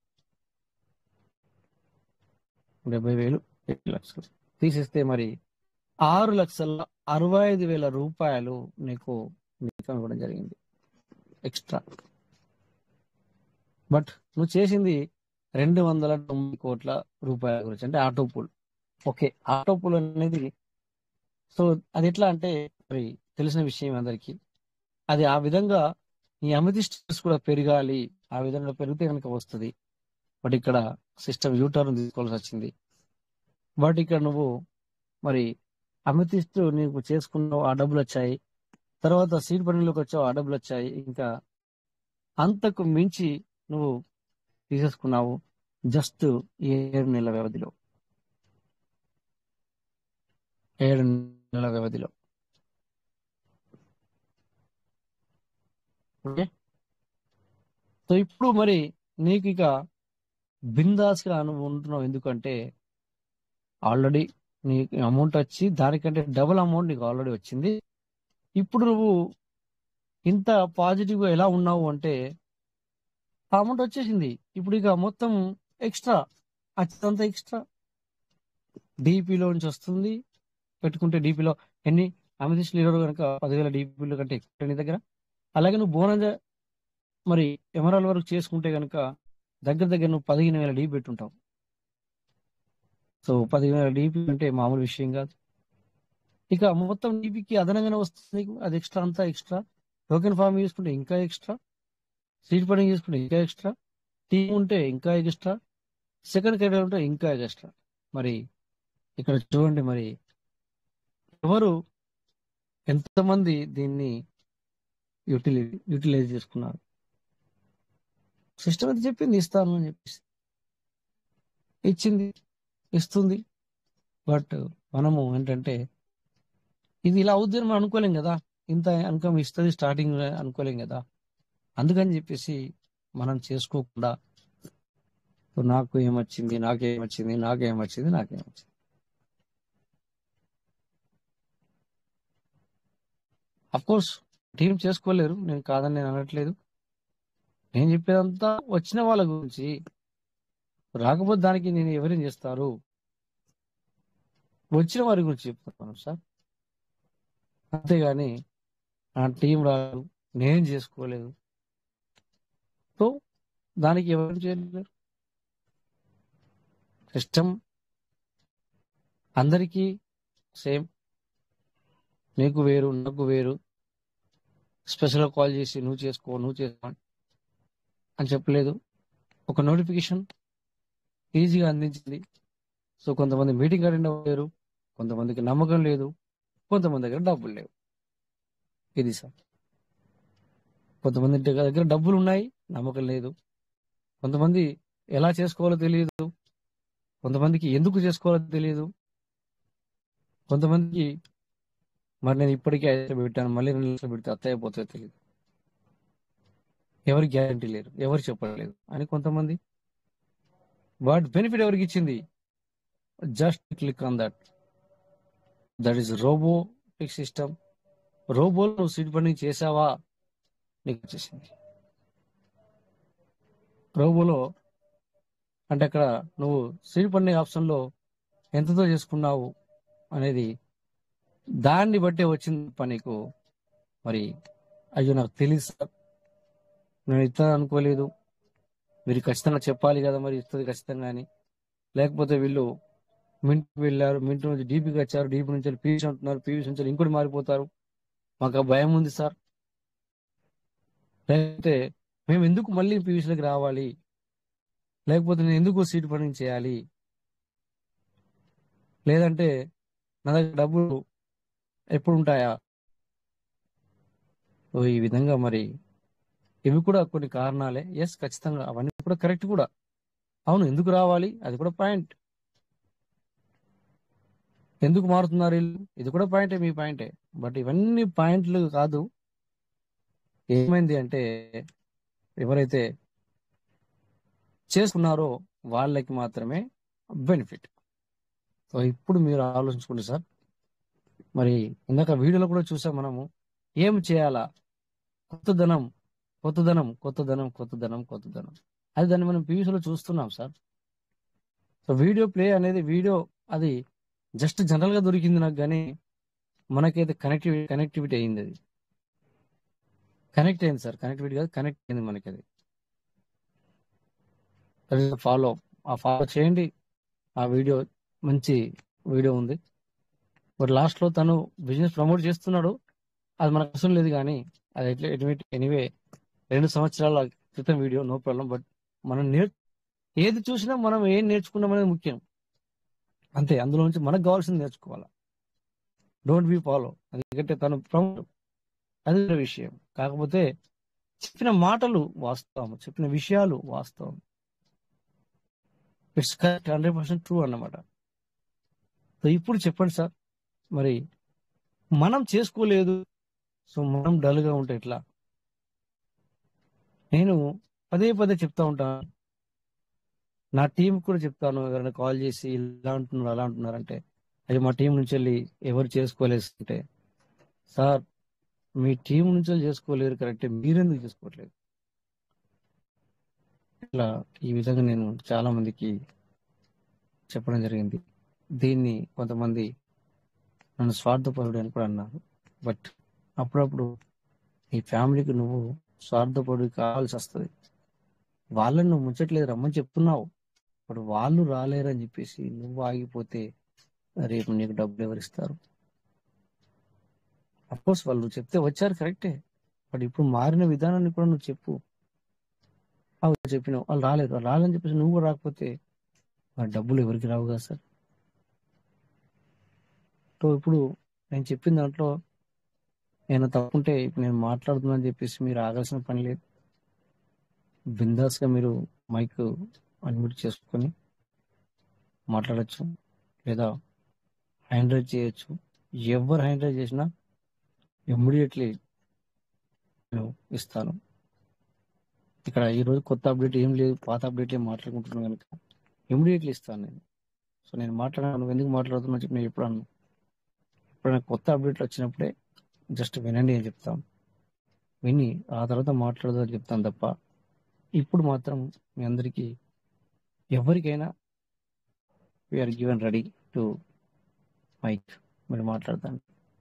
డెబ్బై వేలు ఏడు లక్షలు తీసేస్తే మరి ఆరు లక్షల అరవై ఐదు వేల రూపాయలు నీకు నీకు ఇవ్వడం జరిగింది ఎక్స్ట్రా బట్ నువ్వు చేసింది రెండు వందల తొమ్మిది కోట్ల రూపాయల గురించి అంటే auto pool okay auto pool అనేది సో అది ఎట్లా అంటే మరి తెలిసిన విషయం అందరికి అది ఆ విధంగా నీ అమితిస్టర్స్ కూడా పెరగాలి ఆ విధంగా పెరిగితే కనుక వస్తుంది బట్ ఇక్కడ సిస్టమ్ యూటర్న్ తీసుకోవాల్సి వచ్చింది బట్ ఇక్కడ నువ్వు మరి అమితిస్తూ నీకు చేసుకున్నావు ఆ డబ్బులు వచ్చాయి తర్వాత సీట్ పనిలోకి వచ్చావు ఆ డబ్బులు వచ్చాయి ఇంకా అంతకు మించి నువ్వు తీసేసుకున్నావు జస్ట్ ఏడు నెలల వ్యవధిలో ఏడు నెలల వ్యవధిలో ఓకే సో ఇప్పుడు మరి నీకు ఇక బిందాస్గా నువ్వు ఉంటున్నావు ఎందుకంటే ఆల్రెడీ నీకు అమౌంట్ వచ్చి దానికంటే డబుల్ అమౌంట్ నీకు ఆల్రెడీ వచ్చింది ఇప్పుడు నువ్వు ఇంత పాజిటివ్ గా ఎలా ఉన్నావు అంటే ఆ అమౌంట్ వచ్చేసింది ఇప్పుడు ఇక మొత్తం ఎక్స్ట్రా అత్యంత ఎక్స్ట్రా డిపిలో నుంచి వస్తుంది పెట్టుకుంటే డిపిలో ఎన్ని అమితీష్ లీడర్ కనుక పదివేల డిపిలో కంటే ఎక్కువ నీ దగ్గర అలాగే నువ్వు బోనంజ మరి ఎమరాల్ వరకు చేసుకుంటే కనుక దగ్గర దగ్గర నువ్వు పదిహేను వేల డీపీ పెట్టుంటావు సో పదిహేను వేల డీపీ అంటే మామూలు విషయం కాదు ఇక మొత్తం డీపీకి అదనంగానే వస్తుంది నీకు అది ఎక్స్ట్రా అంతా ఎక్స్ట్రా టోకెన్ ఫామ్ చేసుకుంటే ఇంకా ఎక్స్ట్రా సీట్ పడింగ్ చేసుకుంటే ఇంకా ఎక్స్ట్రా టీం ఉంటే ఇంకా ఎక్స్ట్రా సెకండ్ కెరీర్ ఉంటే ఇంకా ఎక్స్ట్రా మరి ఇక్కడ చూడండి మరి ఎవరు ఎంతమంది దీన్ని యూటిలై యూటిలైజ్ చేసుకున్నారు సిస్టమ్ అయితే చెప్పింది ఇస్తాను అని చెప్పేసి ఇచ్చింది ఇస్తుంది బట్ మనము ఏంటంటే ఇది ఇలా అవుద్దని మనం అనుకోలేం కదా ఇంత ఇన్కమ్ ఇస్తుంది స్టార్టింగ్ అనుకోలేం కదా అందుకని చెప్పేసి మనం చేసుకోకుండా "సో నాకు ఏమొచ్చింది నాకేమొచ్చింది నాకేమొచ్చింది నాకేమొచ్చింది అఫ్ కోర్స్ టీం చేసుకోలేరు నేను కాదని నేను అనట్లేదు నేను చెప్పేదంతా వచ్చిన వాళ్ళ గురించి రాకపోతే దానికి నేను ఎవరేం చేస్తారు వచ్చిన వారి గురించి చెప్తున్నాను సార్ అంతేగాని నా టీం రాదు నేను చేసుకోలేదు సో దానికి ఎవరు చేయలేరు సిస్టమ్ అందరికీ సేమ్ నీకు వేరు నాకు వేరు స్పెషల్గా కాల్ చేసి నువ్వు చేసుకో నువ్వు చేసుకో అని చెప్పలేదు ఒక నోటిఫికేషన్ ఈజీగా అందించింది సో కొంతమంది మీటింగ్ అటెండ్ అవ్వలేరు కొంతమందికి నమ్మకం లేదు కొంతమంది దగ్గర డబ్బులు లేవు ఇది సార్ కొంతమంది దగ్గర డబ్బులు ఉన్నాయి నమ్మకం లేదు కొంతమంది ఎలా చేసుకోవాలో తెలియదు కొంతమందికి ఎందుకు చేసుకోవాలో తెలియదు కొంతమందికి మరి నేను ఇప్పటికే ఐదు లక్షలు పెట్టాను మళ్ళీ రెండు లక్షలు పెడితే అత్త అయిపోతుందో తెలియదు ఎవరి గ్యారంటీ లేరు ఎవరు చెప్పలేదు అని కొంతమంది బట్ బెనిఫిట్ ఎవరికి ఇచ్చింది just click on that that is robotic system రోబోలో నువ్వు సీట్ బండింగ్ చేసావా నీకు వచ్చేసింది రోబోలో అంటే అక్కడ నువ్వు సీట్ బండింగ్ ఆప్షన్లో ఎంతతో చేసుకున్నావు అనేది దాన్ని బట్టే వచ్చింది తప్ప నీకు మరి అయ్యో నాకు తెలియదు సార్ నేను ఇస్తాను అనుకోలేదు మీరు ఖచ్చితంగా చెప్పాలి కదా మరి ఇస్తుంది ఖచ్చితంగా అని లేకపోతే వీళ్ళు మింట్ వెళ్ళారు మింట్ నుంచి డీపీకి వచ్చారు డీపీ నుంచి పీవీసీ ఉంటున్నారు పీవీసీ నుంచి ఇంకోటి మారిపోతారు మాకు ఆ భయం ఉంది సార్ లేకపోతే మేము ఎందుకు మళ్ళీ పీవీసీలోకి రావాలి లేకపోతే నేను ఎందుకు సీట్ పని చేయాలి లేదంటే నా దగ్గర డబ్బులు ఎప్పుడు ఉంటాయా ఓ ఈ విధంగా మరి ఇవి కూడా కొన్ని కారణాలే ఎస్ ఖచ్చితంగా అవన్నీ కూడా కరెక్ట్ కూడా అవును ఎందుకు రావాలి అది కూడా పాయింట్ ఎందుకు మారుతున్నారు వీళ్ళు ఇది కూడా పాయింటే మీ పాయింటే బట్ ఇవన్నీ పాయింట్లు కాదు ఏమైంది అంటే ఎవరైతే చేసుకున్నారో వాళ్ళకి మాత్రమే బెనిఫిట్ సో ఇప్పుడు మీరు ఆలోచించుకోండి సార్ మరి ఇందాక వీడియోలో కూడా చూసాం మనము ఏం చేయాలా కొత్తదనం కొత్తదనం కొత్తదనం కొత్తదనం కొత్తదనం అది దాన్ని మనం పీవీసీలో చూస్తున్నాం సార్ సో వీడియో ప్లే అనేది వీడియో అది జస్ట్ జనరల్ గా దొరికింది నాకు కానీ మనకైతే కనెక్టివిటీ కనెక్టివిటీ అయింది అది కనెక్ట్ అయింది సార్ కనెక్టివిటీ కాదు కనెక్ట్ అయింది మనకి అది ఫాలో ఆ ఫాలో చేయండి ఆ వీడియో మంచి వీడియో ఉంది బట్ లాస్ట్ లో తను బిజినెస్ ప్రమోట్ చేస్తున్నాడు అది మనకు అవసరం లేదు కానీ అది ఎట్లా ఎనీవే రెండు సంవత్సరాల క్రితం వీడియో నో ప్రాబ్లం బట్ మనం నేర్ ఏది చూసినా మనం ఏం నేర్చుకున్నాం అనేది ముఖ్యం అంతే అందులో నుంచి మనకు కావాల్సింది నేర్చుకోవాలా డోంట్ బి ఫాలో ఎందుకంటే తను ప్రమోట్ అది వేరే విషయం కాకపోతే చెప్పిన మాటలు వాస్తవం చెప్పిన విషయాలు వాస్తవం it's correct hundred percent true అన్నమాట సో ఇప్పుడు చెప్పండి సార్ మరి మనం చేసుకోలేదు సో మనం డల్ గా ఉంటే ఎట్లా నేను పదే పదే చెప్తా ఉంటాను నా టీం కూడా చెప్తాను ఎవరైనా కాల్ చేసి ఇలా అంటున్నారు అలా అంటున్నారు అంటే అది మా టీం నుంచి వెళ్ళి ఎవరు చేసుకోలేదు అంటే సార్ మీ టీం నుంచి వెళ్ళి చేసుకోలేరు కరెక్టే మీరెందుకు చేసుకోవట్లేదు ఇట్లా ఈ విధంగా నేను చాలా మందికి చెప్పడం జరిగింది దీన్ని కొంతమంది నన్ను స్వార్థపరుడు అని కూడా అన్నారు బట్ అప్పుడప్పుడు నీ ఫ్యామిలీకి నువ్వు స్వార్థపరుడు కావాల్సి వస్తుంది వాళ్ళని నువ్వు ముంచట్లేదు రమ్మని చెప్తున్నావు ఇప్పుడు వాళ్ళు రాలేరని చెప్పేసి నువ్వు ఆగిపోతే రేపు నీకు డబ్బులు ఎవరిస్తారు అఫ్కోర్స్ వాళ్ళు చెప్తే వచ్చారు కరెక్టే బట్ ఇప్పుడు మారిన విధానాన్ని కూడా నువ్వు చెప్పు అవి చెప్పినావు వాళ్ళు రాలేదు వాళ్ళు రాలని చెప్పేసి నువ్వు కూడా రాకపోతే మరి డబ్బులు ఎవరికి రావు కదా సార్ సో ఇప్పుడు నేను చెప్పిన దాంట్లో నేను తప్పుంటే ఇప్పుడు నేను మాట్లాడుతున్నా అని చెప్పేసి మీరు ఆగాల్సిన పని లేదు బిందాస్గా మీరు మైక్ అన్మ్యూట్ చేసుకొని మాట్లాడచ్చు లేదా హ్యాండ్ రైజ్ చేయొచ్చు ఎవరు హ్యాండ్ రైజ్ చేసినా ఇమ్మీడియట్లీ నేను ఇస్తాను ఇక్కడ ఈరోజు కొత్త అప్డేట్ ఏం లేదు పాత అప్డేట్ ఏం మాట్లాడుకుంటున్నాను కనుక ఇమ్మీడియట్లీ ఇస్తాను నేను సో నేను మాట్లాడాను నువ్వు ఎందుకు మాట్లాడుతున్నా చెప్పి నేను ఎప్పుడు అన్నాను ఎప్పుడైనా కొత్త అప్డేట్లు వచ్చినప్పుడే జస్ట్ వినండి అని చెప్తాం విని ఆ తర్వాత మాట్లాడదు అని చెప్తాను తప్ప ఇప్పుడు మాత్రం మీ అందరికీ ఎవరికైనా we are given ready to mike మీరు మాట్లాడతాను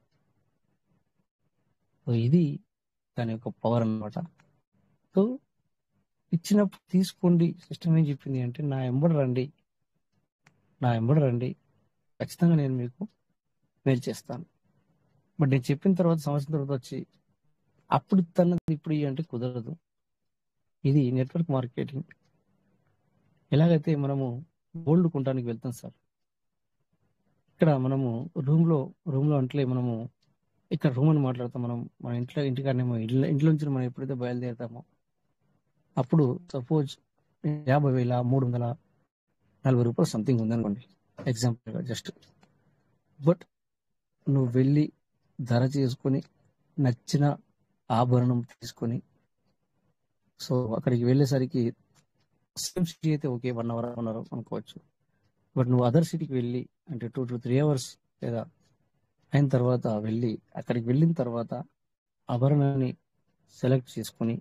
సో ఇది దాని యొక్క పవర్ అన్నమాట సో ఇచ్చినప్పుడు తీసుకోండి సిస్టమ్ ఏం చెప్పింది అంటే నా ఎంబడి రండి నా ఎంబడి రండి ఖచ్చితంగా నేను మీకు మేలు చేస్తాను బట్ నేను చెప్పిన తర్వాత సంవత్సరం తర్వాత వచ్చి అప్పుడు తన్నది ఇప్పుడు ఇయ్యి అంటే కుదరదు ఇది నెట్వర్క్ మార్కెటింగ్ ఎలాగైతే మనము గోల్డ్ కొనడానికి వెళ్తాం సార్ ఇక్కడ మనము రూమ్ లో రూమ్ లో అంటే మనము ఇక్కడ రూమ్ అని మాట్లాడతాం మనం మన ఇంట్లో ఇంటికాడనేమో ఇంట్లో ఇంట్లో నుంచి మనం ఎప్పుడైతే బయలుదేరుతామో అప్పుడు సపోజ్ యాభై వేల మూడు వందల నలభై రూపాయలు సంథింగ్ ఉందనుకోండి ఎగ్జాంపుల్గా జస్ట్ బట్ నువ్వు వెళ్ళి ధర చేసుకొని నచ్చిన ఆభరణం తీసుకొని సో అక్కడికి వెళ్ళేసరికి సేమ్ సిటీ అయితే okay one hour one hour అనుకోవచ్చు బట్ నువ్వు అదర్ సిటీకి వెళ్ళి అంటే టూ టు త్రీ అవర్స్ లేదా అయిన తర్వాత వెళ్ళి అక్కడికి వెళ్ళిన తర్వాత ఆభరణాన్ని సెలెక్ట్ చేసుకొని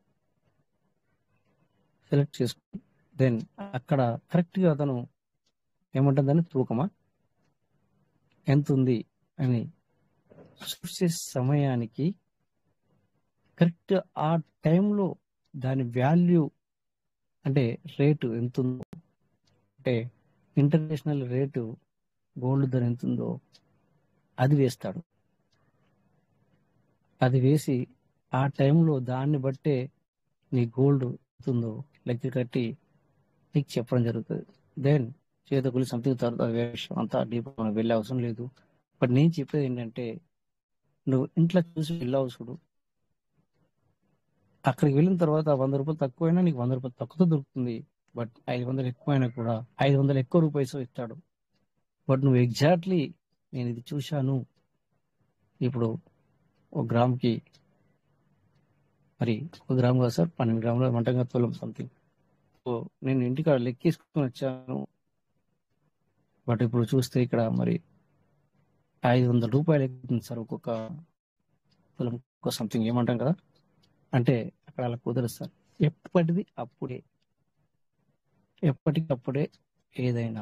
సెలెక్ట్ చేసుకుని దెన్ అక్కడ కరెక్ట్ గా అతను ఏమంటుందని తూకమా ఎంత ఉంది అని చూసే సమయానికి కరెక్ట్ ఆ టైంలో దాని వాల్యూ అంటే రేటు ఎంత ఉందో అంటే ఇంటర్నేషనల్ రేటు గోల్డ్ ధర ఎంత ఉందో అది వేస్తాడు అది వేసి ఆ టైంలో దాన్ని బట్టే నీ గోల్డ్ ఎంత ఉందో లెక్క కట్టి నీకు చెప్పడం జరుగుతుంది దెన్ చేతకులు సంథింగ్ తర్వాత వేరే విషయం అంతా డీప్ మనం వెళ్ళే అవసరం లేదు బట్ నేను చెప్పేది ఏంటంటే నువ్వు ఇంట్లో చూసి వెళ్ళావు చూడు అక్కడికి వెళ్ళిన తర్వాత వంద రూపాయలు తక్కువైనా నీకు వంద రూపాయలు తక్కువ దొరుకుతుంది బట్ ఐదు వందలు ఎక్కువైనా కూడా ఐదు వందలు ఎక్కువ రూపాయలు ఇస్తాడు బట్ నువ్వు ఎగ్జాక్ట్లీ నేను ఇది చూశాను ఇప్పుడు ఒక గ్రామ్కి మరి ఒక గ్రామ్ కాదు సార్ పన్నెండు గ్రాముల మంటంగా తులం సంథింగ్ సో నేను ఇంటికాడ లెక్కేసుకుని వచ్చాను బట్ ఇప్పుడు చూస్తే ఇక్కడ మరి ఐదు వందల రూపాయలు ఎక్కుతుంది సార్ ఒక్కొక్క తులం ఒక్కొక్క సంథింగ్ ఏమంటాం కదా అంటే అక్కడ అలా కుదరదు సార్ ఎప్పటిది అప్పుడే ఎప్పటికప్పుడే ఏదైనా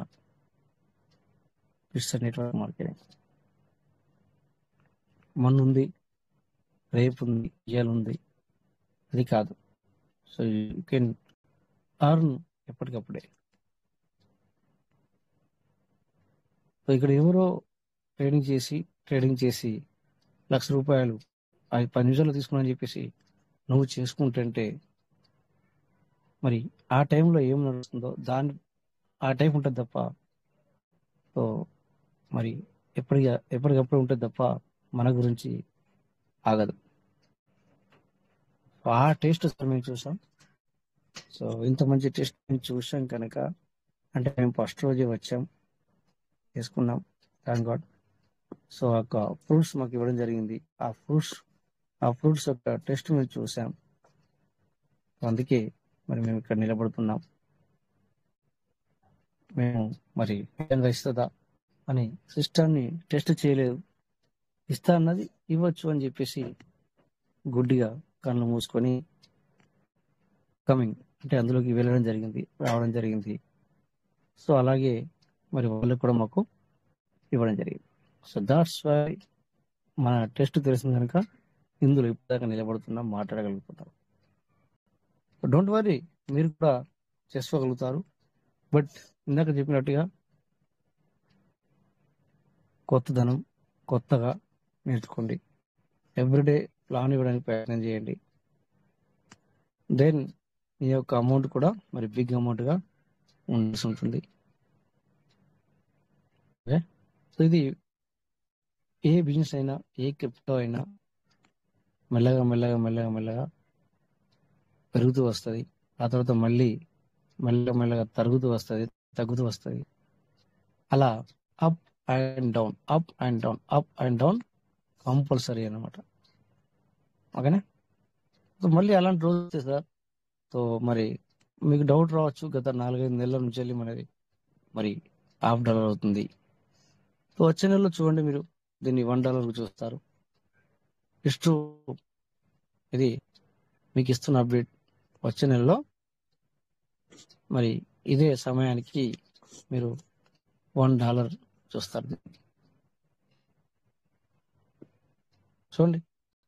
ఇట్స్ నెట్వర్క్ మార్కెటింగ్ మొన్న ఉంది రేపు ఉంది ఇవాళ ఉంది అది కాదు సో యూ కెన్ అర్న్ ఎప్పటికప్పుడే సో ఇక్కడ ఎవరో ట్రేడింగ్ చేసి ట్రేడింగ్ చేసి లక్ష రూపాయలు అది పది నిమిషాలు తీసుకున్నాను చెప్పేసి నువ్వు చేసుకుంటుంటే మరి ఆ టైంలో ఏం నడుస్తుందో దాని ఆ టైం ఉంటుంది తప్ప సో మరి ఎప్పటికి ఎప్పటికప్పుడు ఉంటుంది తప్ప మన గురించి ఆగదు సో ఆ టేస్ట్ సార్ మేము చూసాం సో ఇంత మంచి టేస్ట్ మేము చూసాం కనుక అంటే మేము ఫస్ట్ రోజే వచ్చాం చేసుకున్నాం థ్యాంక్ గాడ్ సో ఆ యొక్క ఫ్రూట్స్ మాకు ఇవ్వడం జరిగింది ఆ ఫ్రూట్స్ ఆ ఫ్రూట్స్ యొక్క టెస్ట్ మేము చూసాం అందుకే మరి మేము ఇక్కడ నిలబడుతున్నాం మేము మరి నిజంగా ఇస్తుందా అని సిస్టమ్ని టెస్ట్ చేయలేదు ఇస్తా అన్నది ఇవ్వచ్చు అని చెప్పేసి గుడ్డిగా కళ్ళు మూసుకొని కమింగ్ అంటే అందులోకి వెళ్ళడం జరిగింది రావడం జరిగింది సో అలాగే మరి వాళ్ళకి కూడా మాకు ఇవ్వడం జరిగింది సో దాట్స్ వై మన టెస్ట్ తెలిసింది కనుక ఇందులో ఇప్పటిదాకా నిలబడుతున్నాం మాట్లాడగలుగుతున్నాం డోంట్ వరీ మీరు కూడా చేసుకోగలుగుతారు బట్ ఇందాక చెప్పినట్టుగా కొత్తదనం కొత్తగా నేర్చుకోండి ఎవ్రీడే ప్లాన్ ఇవ్వడానికి ప్రయత్నం చేయండి దెన్ మీ యొక్క అమౌంట్ కూడా మరి బిగ్ అమౌంట్గా ఉండాల్సి ఉంటుంది ఓకే సో ఇది ఏ బిజినెస్ అయినా ఏ క్రిప్టో అయినా మెల్లగా మెల్లగా మెల్లగా మెల్లగా పెరుగుతూ వస్తుంది ఆ తర్వాత మళ్ళీ మెల్లగా మెల్లగా తరుగుతూ వస్తుంది తగ్గుతూ వస్తుంది అలా up and down up and down up and down compulsory అనమాట ఓకేనా సో మళ్ళీ అలాంటి రోజు వస్తే సార్ సో మరి మీకు డౌట్ రావచ్చు గత నాలుగైదు నెలల నుంచి వెళ్ళి మనది మరి హాఫ్ డాలర్ అవుతుంది సో వచ్చే నెలలో చూడండి మీరు దీన్ని వన్ డాలర్ చూస్తారు ఇಷ್ಟು ఇది మీకు ఇస్తున్న అప్డేట్ వచ్చే నెలలో మరి ఇదే సమయానికి మీరు వన్ డాలర్ చూస్తారు చూడండి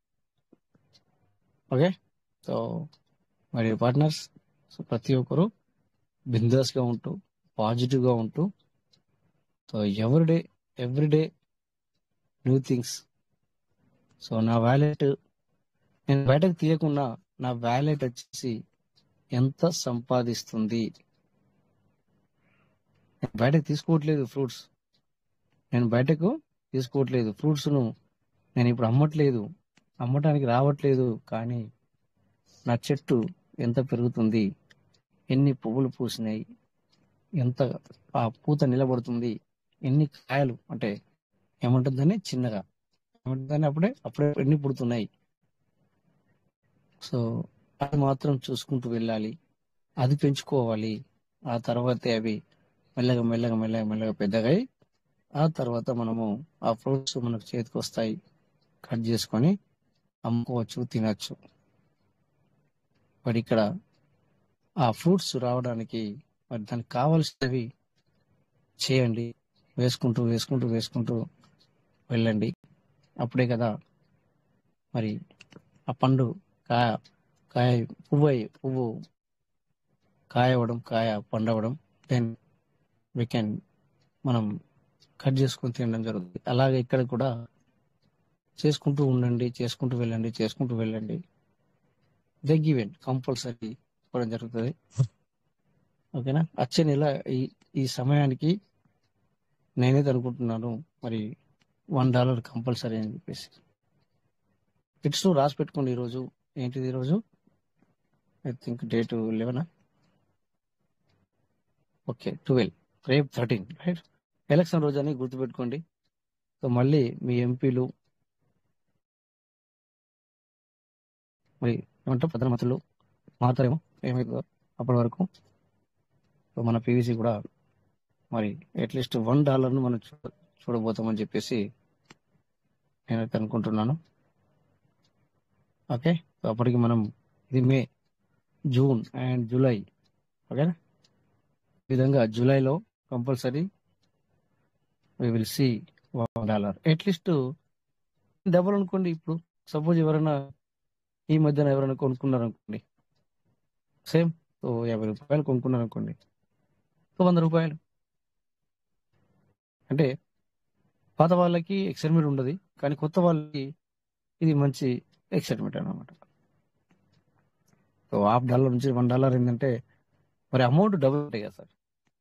ఓకే సో మరి పార్ట్నర్స్ సో ప్రతి ఒక్కరు బిందాస్ గా ఉంటూ పాజిటివ్ గా ఉంటూ so every day every day new things so నా వ్యాలెట్ నేను బయటకు తీయకుండా నా వ్యాలెట్ వచ్చేసి ఎంత సంపాదిస్తుంది నేను బయటకు తీసుకోవట్లేదు ఫ్రూట్స్ నేను బయటకు తీసుకోవట్లేదు ఫ్రూట్స్ ను నేను ఇప్పుడు అమ్మట్లేదు అమ్మటానికి రావట్లేదు కానీ నా చెట్టు ఎంత పెరుగుతుంది ఎన్ని పువ్వులు పూసినాయి ఎంత ఆ పూత నిలబడుతుంది ఎన్ని కాయలు అంటే ఏమంటుందని చిన్నగా ఏమంటుందని అప్పుడే అప్పుడే ఎన్ని పుడుతున్నాయి సో అది మాత్రం చూసుకుంటూ వెళ్ళాలి అది పెంచుకోవాలి ఆ తర్వాతే అవి మెల్లగా మెల్లగా మెల్లగా మెల్లగా పెద్దగాయి ఆ తర్వాత మనము ఆ ఫ్రూట్స్ మనకు చేతికి వస్తాయి కట్ చేసుకొని అమ్ముకోవచ్చు తినచ్చు మరి ఇక్కడ ఆ ఫ్రూట్స్ రావడానికి మరి దానికి కావలసినవి చేయండి వేసుకుంటూ వేసుకుంటూ వేసుకుంటూ వెళ్ళండి అప్పుడే కదా మరి ఆ పండు కాయ కాయ పువ్వు అయ్యి- పువ్వు కాయ అవ్వడం కాయ పండవడం దెన్ వీ కెన్ మనం కట్ చేసుకొని తినడం జరుగుతుంది అలాగే ఇక్కడ కూడా చేసుకుంటూ ఉండండి చేసుకుంటూ వెళ్ళండి చేసుకుంటూ వెళ్ళండి దే గివెన్ కంపల్సరీ ఇవ్వడం జరుగుతుంది ఓకేనా వచ్చే నెల ఈ ఈ సమయానికి నేనైతే అనుకుంటున్నాను మరి వన్ డాలర్ కంపల్సరీ అని చెప్పేసి ఇట్స్ రాసి పెట్టుకోండి ఈరోజు ఏంటిది ఈరోజు ఐ థింక్ డేట్ లెవెనా ఓకే ట్వెల్వ్ రేపు థర్టీన్ రైట్ ఎలక్షన్ రోజు అని గుర్తుపెట్టుకోండి సో మళ్ళీ మీ ఎంపీలు మరి ఏమంటారు ప్రధానమంత్రులు మారుతారేమో ఏమైతుందో అప్పటి వరకు సో మన పీవీసీ కూడా మరి అట్లీస్ట్ వన్ డాలర్ను మనం చూ చూడబోతామని చెప్పేసి నేనైతే అనుకుంటున్నాను ఓకే సో అప్పటికి మనం ఇది మే జూన్ అండ్ జూలై ఓకేనా ఈ విధంగా జూలైలో compulsory we will see one dollar at least double అనుకోండి ఇప్పుడు సపోజ్ ఎవరైనా ఈ మధ్యన ఎవరైనా కొనుక్కున్నారు అనుకోండి సేమ్ సో యాభై రూపాయలు కొనుక్కున్నారు అనుకోండి సో వంద రూపాయలు అంటే పాత వాళ్ళకి ఎక్సైట్మెంట్ ఉండదు కానీ కొత్త వాళ్ళకి ఇది మంచి ఎక్సైట్మెంట్ అన్నమాట సో హాఫ్ డాలర్ నుంచి వన్ డాలర్ ఏంటంటే మరి అమౌంట్ డబుల్ ఉంటాయి కదా సార్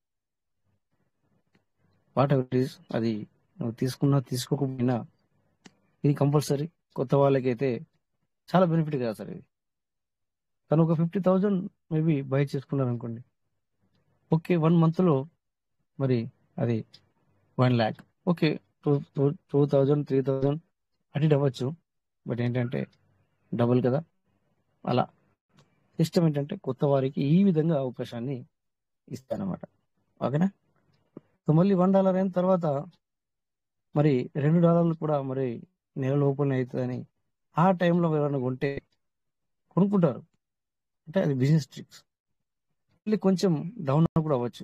వాట్ ఎవర్ ఈస్ అది నువ్వు తీసుకున్నా తీసుకోకపోయినా ఇది కంపల్సరీ కొత్త వాళ్ళకైతే చాలా బెనిఫిట్ కదా సార్ ఇది తను ఒక ఫిఫ్టీ థౌజండ్ మేబీ బై చేసుకున్నారు అనుకోండి ఓకే వన్ మంత్లో మరి అది one lakh okay two two two thousand three thousand అటు ఇటు అవ్వచ్చు బట్ ఏంటంటే డబుల్ కదా అలా సిస్టమ్ ఏంటంటే కొత్త వారికి ఈ విధంగా అవకాశాన్ని ఇస్తానమాట ఓకేనా సో మళ్ళీ వన్ డాలర్ అయిన తర్వాత మరి రెండు డాలర్లు కూడా మరి నెల లోపలనే అవుతుందని ఆ టైంలో ఎవరైనా కొంటే కొనుక్కుంటారు అంటే అది బిజినెస్ ట్రిక్స్ మళ్ళీ కొంచెం డౌన్ కూడా అవ్వచ్చు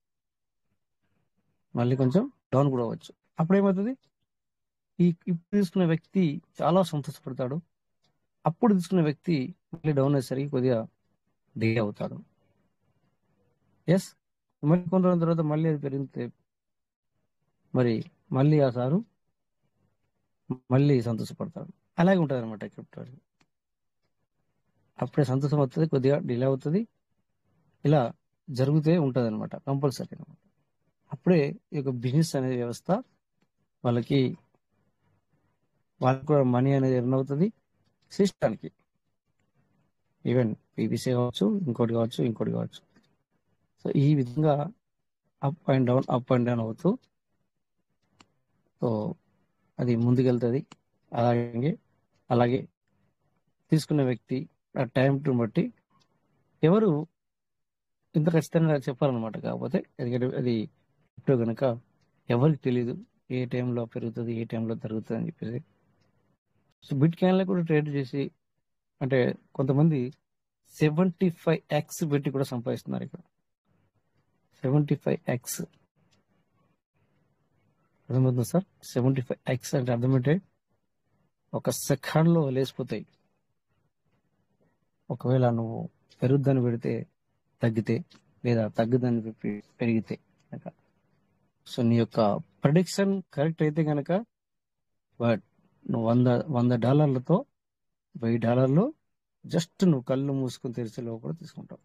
మళ్ళీ కొంచెం డౌన్ కూడా అవ్వచ్చు అప్పుడు ఏమవుతుంది ఈ ఇప్పుడు తీసుకున్న వ్యక్తి చాలా సంతోషపడతాడు అప్పుడు తీసుకున్న వ్యక్తి మళ్ళీ డౌన్ అయ్యేసరికి కొద్దిగా డిలే అవుతాడు ఎస్ మళ్ళీ కొన్ని రోజుల తర్వాత మళ్ళీ అది పెరిగితే మరి మళ్ళీ ఆ సారు మళ్ళీ సంతోషపడతాడు అలాగే ఉంటుంది అనమాట క్రిప్టో అప్పుడే సంతోషం అవుతుంది కొద్దిగా డిలే అవుతుంది ఇలా జరుగుతూ ఉంటుంది అనమాట కంపల్సరీ అనమాట అప్పుడే ఈ యొక్క బిజినెస్ అనే వ్యవస్థ వాళ్ళకి వాళ్ళకి కూడా మనీ అనేది ఎర్న్ అవుతుంది సిస్టానికి ఈవెన్ పీబీసీ కావచ్చు ఇంకోటి కావచ్చు ఇంకోటి కావచ్చు సో ఈ విధంగా up and down up and down అవుతూ సో అది ముందుకెళ్తుంది అలాగే అలాగే తీసుకున్న వ్యక్తి ఆ టైం టు బట్టి ఎవరు ఇంత ఖచ్చితంగా చెప్పాలన్నమాట కాకపోతే ఎందుకంటే అది ఇప్పుడు కనుక ఎవరికి తెలియదు ఏ టైంలో పెరుగుతుంది ఏ టైంలో తరుగుతుంది అని చెప్పేసి సో బిట్ క్యాన్లో కూడా ట్రేడ్ చేసి అంటే కొంతమంది సెవెంటీ ఫైవ్ ఎక్స్ పెట్టి కూడా సంపాదిస్తున్నారు ఇక్కడ సెవెంటీ ఫైవ్ ఎక్స్ అర్థమవుతుందా సార్ సెవెంటీ ఫైవ్ ఎక్స్ అంటే అర్థమంటే ఒక సెకండ్లో లేచిపోతాయి ఒకవేళ నువ్వు పెరుగుద్దని పెడితే తగ్గితే లేదా తగ్గుదని చెప్పి పెరిగితే కనుక సో నీ యొక్క ప్రొడిక్షన్ కరెక్ట్ అయితే కనుక బట్ నువ్వు వంద వంద డాలర్లతో వెయ్యి డాలర్లు జస్ట్ నువ్వు కళ్ళు మూసుకుని తెరిచే లోపల తీసుకుంటావు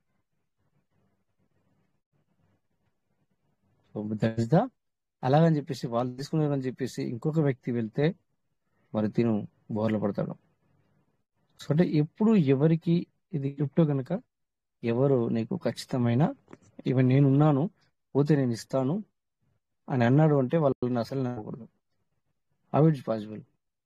సో దట్ ఇస్ ద అలాగని చెప్పేసి వాళ్ళు తీసుకున్నారని చెప్పేసి ఇంకొక వ్యక్తి వెళ్తే మరి తిను బోర్ల పడతాడు సో అంటే ఎప్పుడు ఎవరికి ఇది క్రిప్టో కనుక ఎవరు నీకు ఖచ్చితమైన ఇవన్ నేనున్నాను పోతే నేను ఇస్తాను అని అన్నాడు అంటే వాళ్ళని అసలు నమ్మకూడదు హౌ ఇట్స్ పాసిబుల్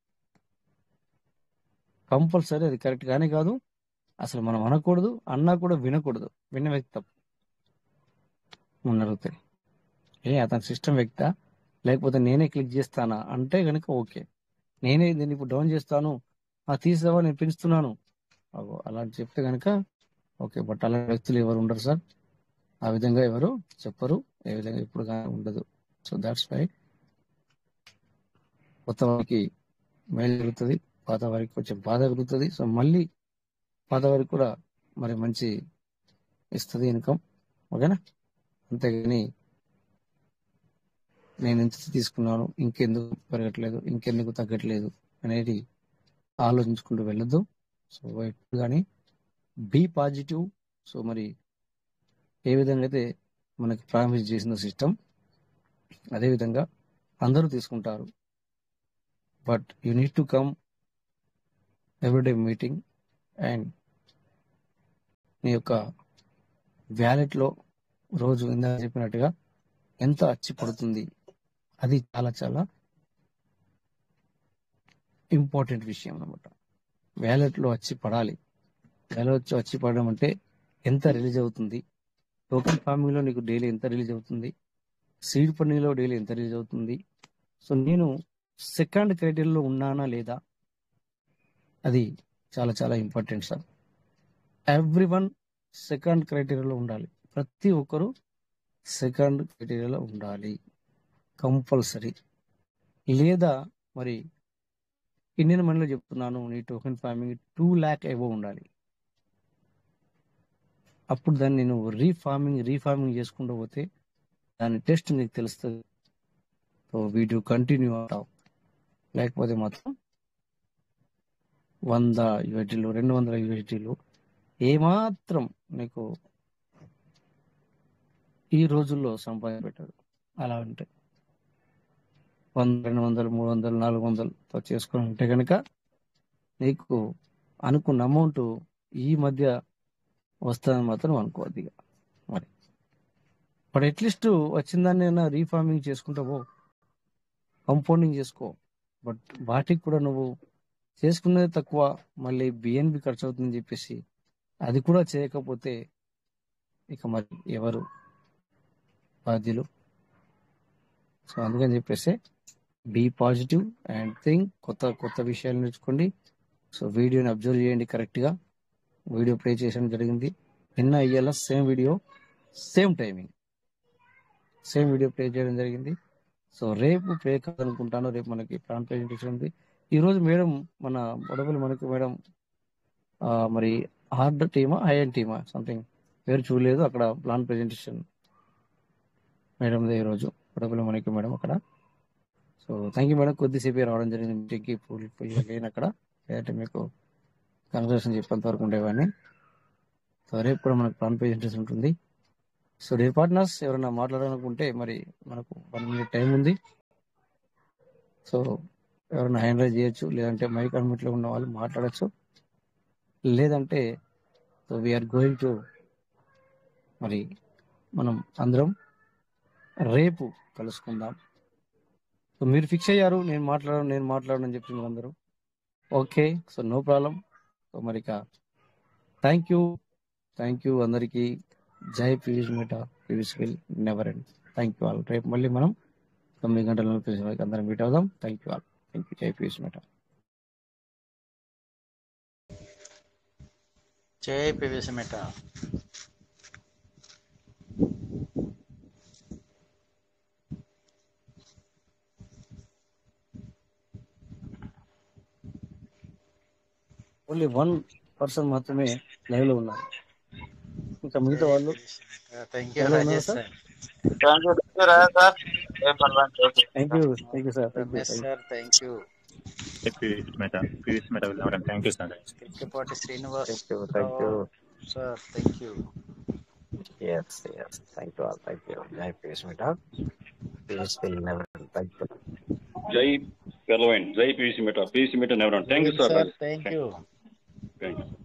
కంపల్సరీ అది కరెక్ట్ గానే కాదు అసలు మనం అనకూడదు అన్నా కూడా వినకూడదు విన్న వ్యక్తి తప్పు మొన్న అడుగుతాయి ఏ అతని సిస్టమ్ వ్యక్తా లేకపోతే నేనే క్లిక్ చేస్తానా అంటే కనుక ఓకే నేనే దీన్ని ఇప్పుడు డౌన్ చేస్తాను ఆ తీసావా నేను పెంచుతున్నాను అగో అలాంటి చెప్తే కనుక ఓకే బట్ అలాంటి వ్యక్తులు ఎవరు ఉండరు సార్ ఆ విధంగా ఎవరు చెప్పరు ఏ విధంగా ఇప్పుడు కానీ ఉండదు సో దాట్స్ వై కొత్త వారికి మేలు జరుగుతుంది పాత వారికి కొంచెం బాధ కలుగుతుంది సో మళ్ళీ పాత వారికి కూడా మరి మంచి ఇస్తుంది ఇన్కమ్ ఓకేనా అంతేగాని నేను ఎంత తీసుకున్నాను ఇంకెందుకు పెరగట్లేదు ఇంకెందుకు తగ్గట్లేదు అనేది ఆలోచించుకుంటూ వెళ్ళొద్దు సో ఎప్పుడు కానీ బీ పాజిటివ్ సో మరి ఏ విధంగా అయితే మనకి ప్రామిస్ చేసిన సిస్టమ్ అదేవిధంగా అందరూ తీసుకుంటారు but you need to come everyday meeting and నీ యొక్క వ్యాలెట్లో రోజు ఇందాక చెప్పినట్టుగా ఎంత అచ్చి పడుతుంది అది చాలా చాలా ఇంపార్టెంట్ విషయం అనమాట వ్యాలెట్లో వచ్చి పడాలి వ్యాలెట్ వచ్చి పడడం అంటే ఎంత రిలీజ్ అవుతుంది టోకెన్ ఫార్మింగ్ లో నీకు డైలీ ఎంత రిలీజ్ అవుతుంది సీడ్ ఫండింగ్ లో డైలీ ఎంత రిలీజ్ అవుతుంది సో నేను సెకండ్ క్రైటీరియాలో ఉన్నానా లేదా అది చాలా చాలా important sir every one second క్రైటీరియాలో ఉండాలి ప్రతి ఒక్కరు సెకండ్ క్రైటీరియాలో ఉండాలి కంపల్సరీ లేదా మరి ఇండియన్ మనీలో చెప్తున్నాను నీ token farming two lakh above ఉండాలి అప్పుడు దాన్ని నేను రీఫార్మింగ్ రీఫార్మింగ్ చేసుకుంటూ పోతే దాని టెస్ట్ నీకు తెలుస్తుంది సో వీడియో కంటిన్యూ అవుతావు లేకపోతే మాత్రం వంద యూఎస్టీలు రెండు వందల యూఎస్టీలు ఏమాత్రం నీకు ఈ రోజుల్లో సంపాదన పెట్టాడు అలా ఉంటే వంద రెండు వందలు మూడు వందలు నాలుగు వందలతో చేసుకొని ఉంటే కనుక నీకు అనుకున్న అమౌంట్ ఈ మధ్య వస్తుందని మాత్రం అనుకోవద్దు ఇక మరి బట్ అట్లీస్ట్ వచ్చిందాన్ని రీఫార్మింగ్ చేసుకుంటావో కంపౌండింగ్ చేసుకో బట్ వాటికి కూడా నువ్వు చేసుకునేది తక్కువ మళ్ళీ బిఎన్బి ఖర్చు అవుతుందని చెప్పేసి అది కూడా చేయకపోతే ఇక మరి ఎవరు బాధ్యులు సో అందుకని చెప్పేసి బీ పాజిటివ్ అండ్ థింక్ కొత్త కొత్త విషయాలు నేర్చుకోండి సో వీడియోని అబ్జర్వ్ చేయండి కరెక్ట్గా వీడియో ప్లే చేయడం జరిగింది నిన్న ఇయ్యాల same video same timing same video play చేయడం జరిగింది సో రేపు ప్లే కాదనుకుంటాను రేపు మనకి ప్లాన్ ప్రెజెంటేషన్ ఉంది ఈ రోజు మేడం మన బొడబులు మనకి మేడం ఆ, మరి హార్డ్ టీమా హైఎన్ టీమా సంథింగ్ పేరు చూడలేదు అక్కడ ప్లాన్ ప్రెజెంటేషన్ మేడం ఈ రోజు బొడబుల మనకి మేడం అక్కడ సో థ్యాంక్ యూ మేడం కొద్దిసేపు రావడం జరిగింది మీటింగ్కి పూల్ పోయి లేను అక్కడ లేదంటే మీకు కన్వర్సేషన్ చెప్పేంత వరకు ఉండేవాడిని సో రేపు కూడా మనకు ప్లాన్ ప్రెజెంటేషన్ ఉంటుంది సో డియర్ పార్ట్నర్స్ ఎవరైనా మాట్లాడాలనుకుంటే మరి మనకు వన్ మినిట్ టైం ఉంది సో ఎవరైనా హ్యాండ్ రైజ్ చేయొచ్చు లేదంటే మైక్ అన్మిట్లో ఉన్న వాళ్ళు మాట్లాడచ్చు లేదంటే సో వీఆర్ గోయింగ్ టు మరి మనం అందరం రేపు కలుసుకుందాం సో మీరు ఫిక్స్ అయ్యారు నేను మాట్లాడను నేను మాట్లాడను అని చెప్పి అందరూ okay so no problem so మరి ఇక థ్యాంక్ యూ థ్యాంక్ యూ అందరికీ జై Piyush Mehta Piyush will never end thank you all రేపు మళ్ళీ మనం తొమ్మిది గంటల నలభై నిమిషాలకి అందరం మీట్ అవుదాం thank you all thank you జై పీయూష్ మేట జై PVC Mehta only one person మాత్రమే లైవ్ లో ఉన్నారు ఇంకా మిగతా వాళ్ళు థ్యాంక్ యూ ఎలా ఉన్నారు Rajesh sir? Sir thank you thank you sir thank you Ramesh sir thank you Piyush Mehta Piyush Mehta వెళ్ళడం thank you sir Kirikapati Srinivas thank you thank you sir thank you S S thank you thank you జై పీస్ మీట piece will never thank you జై పెర్లవైన్ జై PC Mehta PC Mehta never thank you sir sir thank you thank you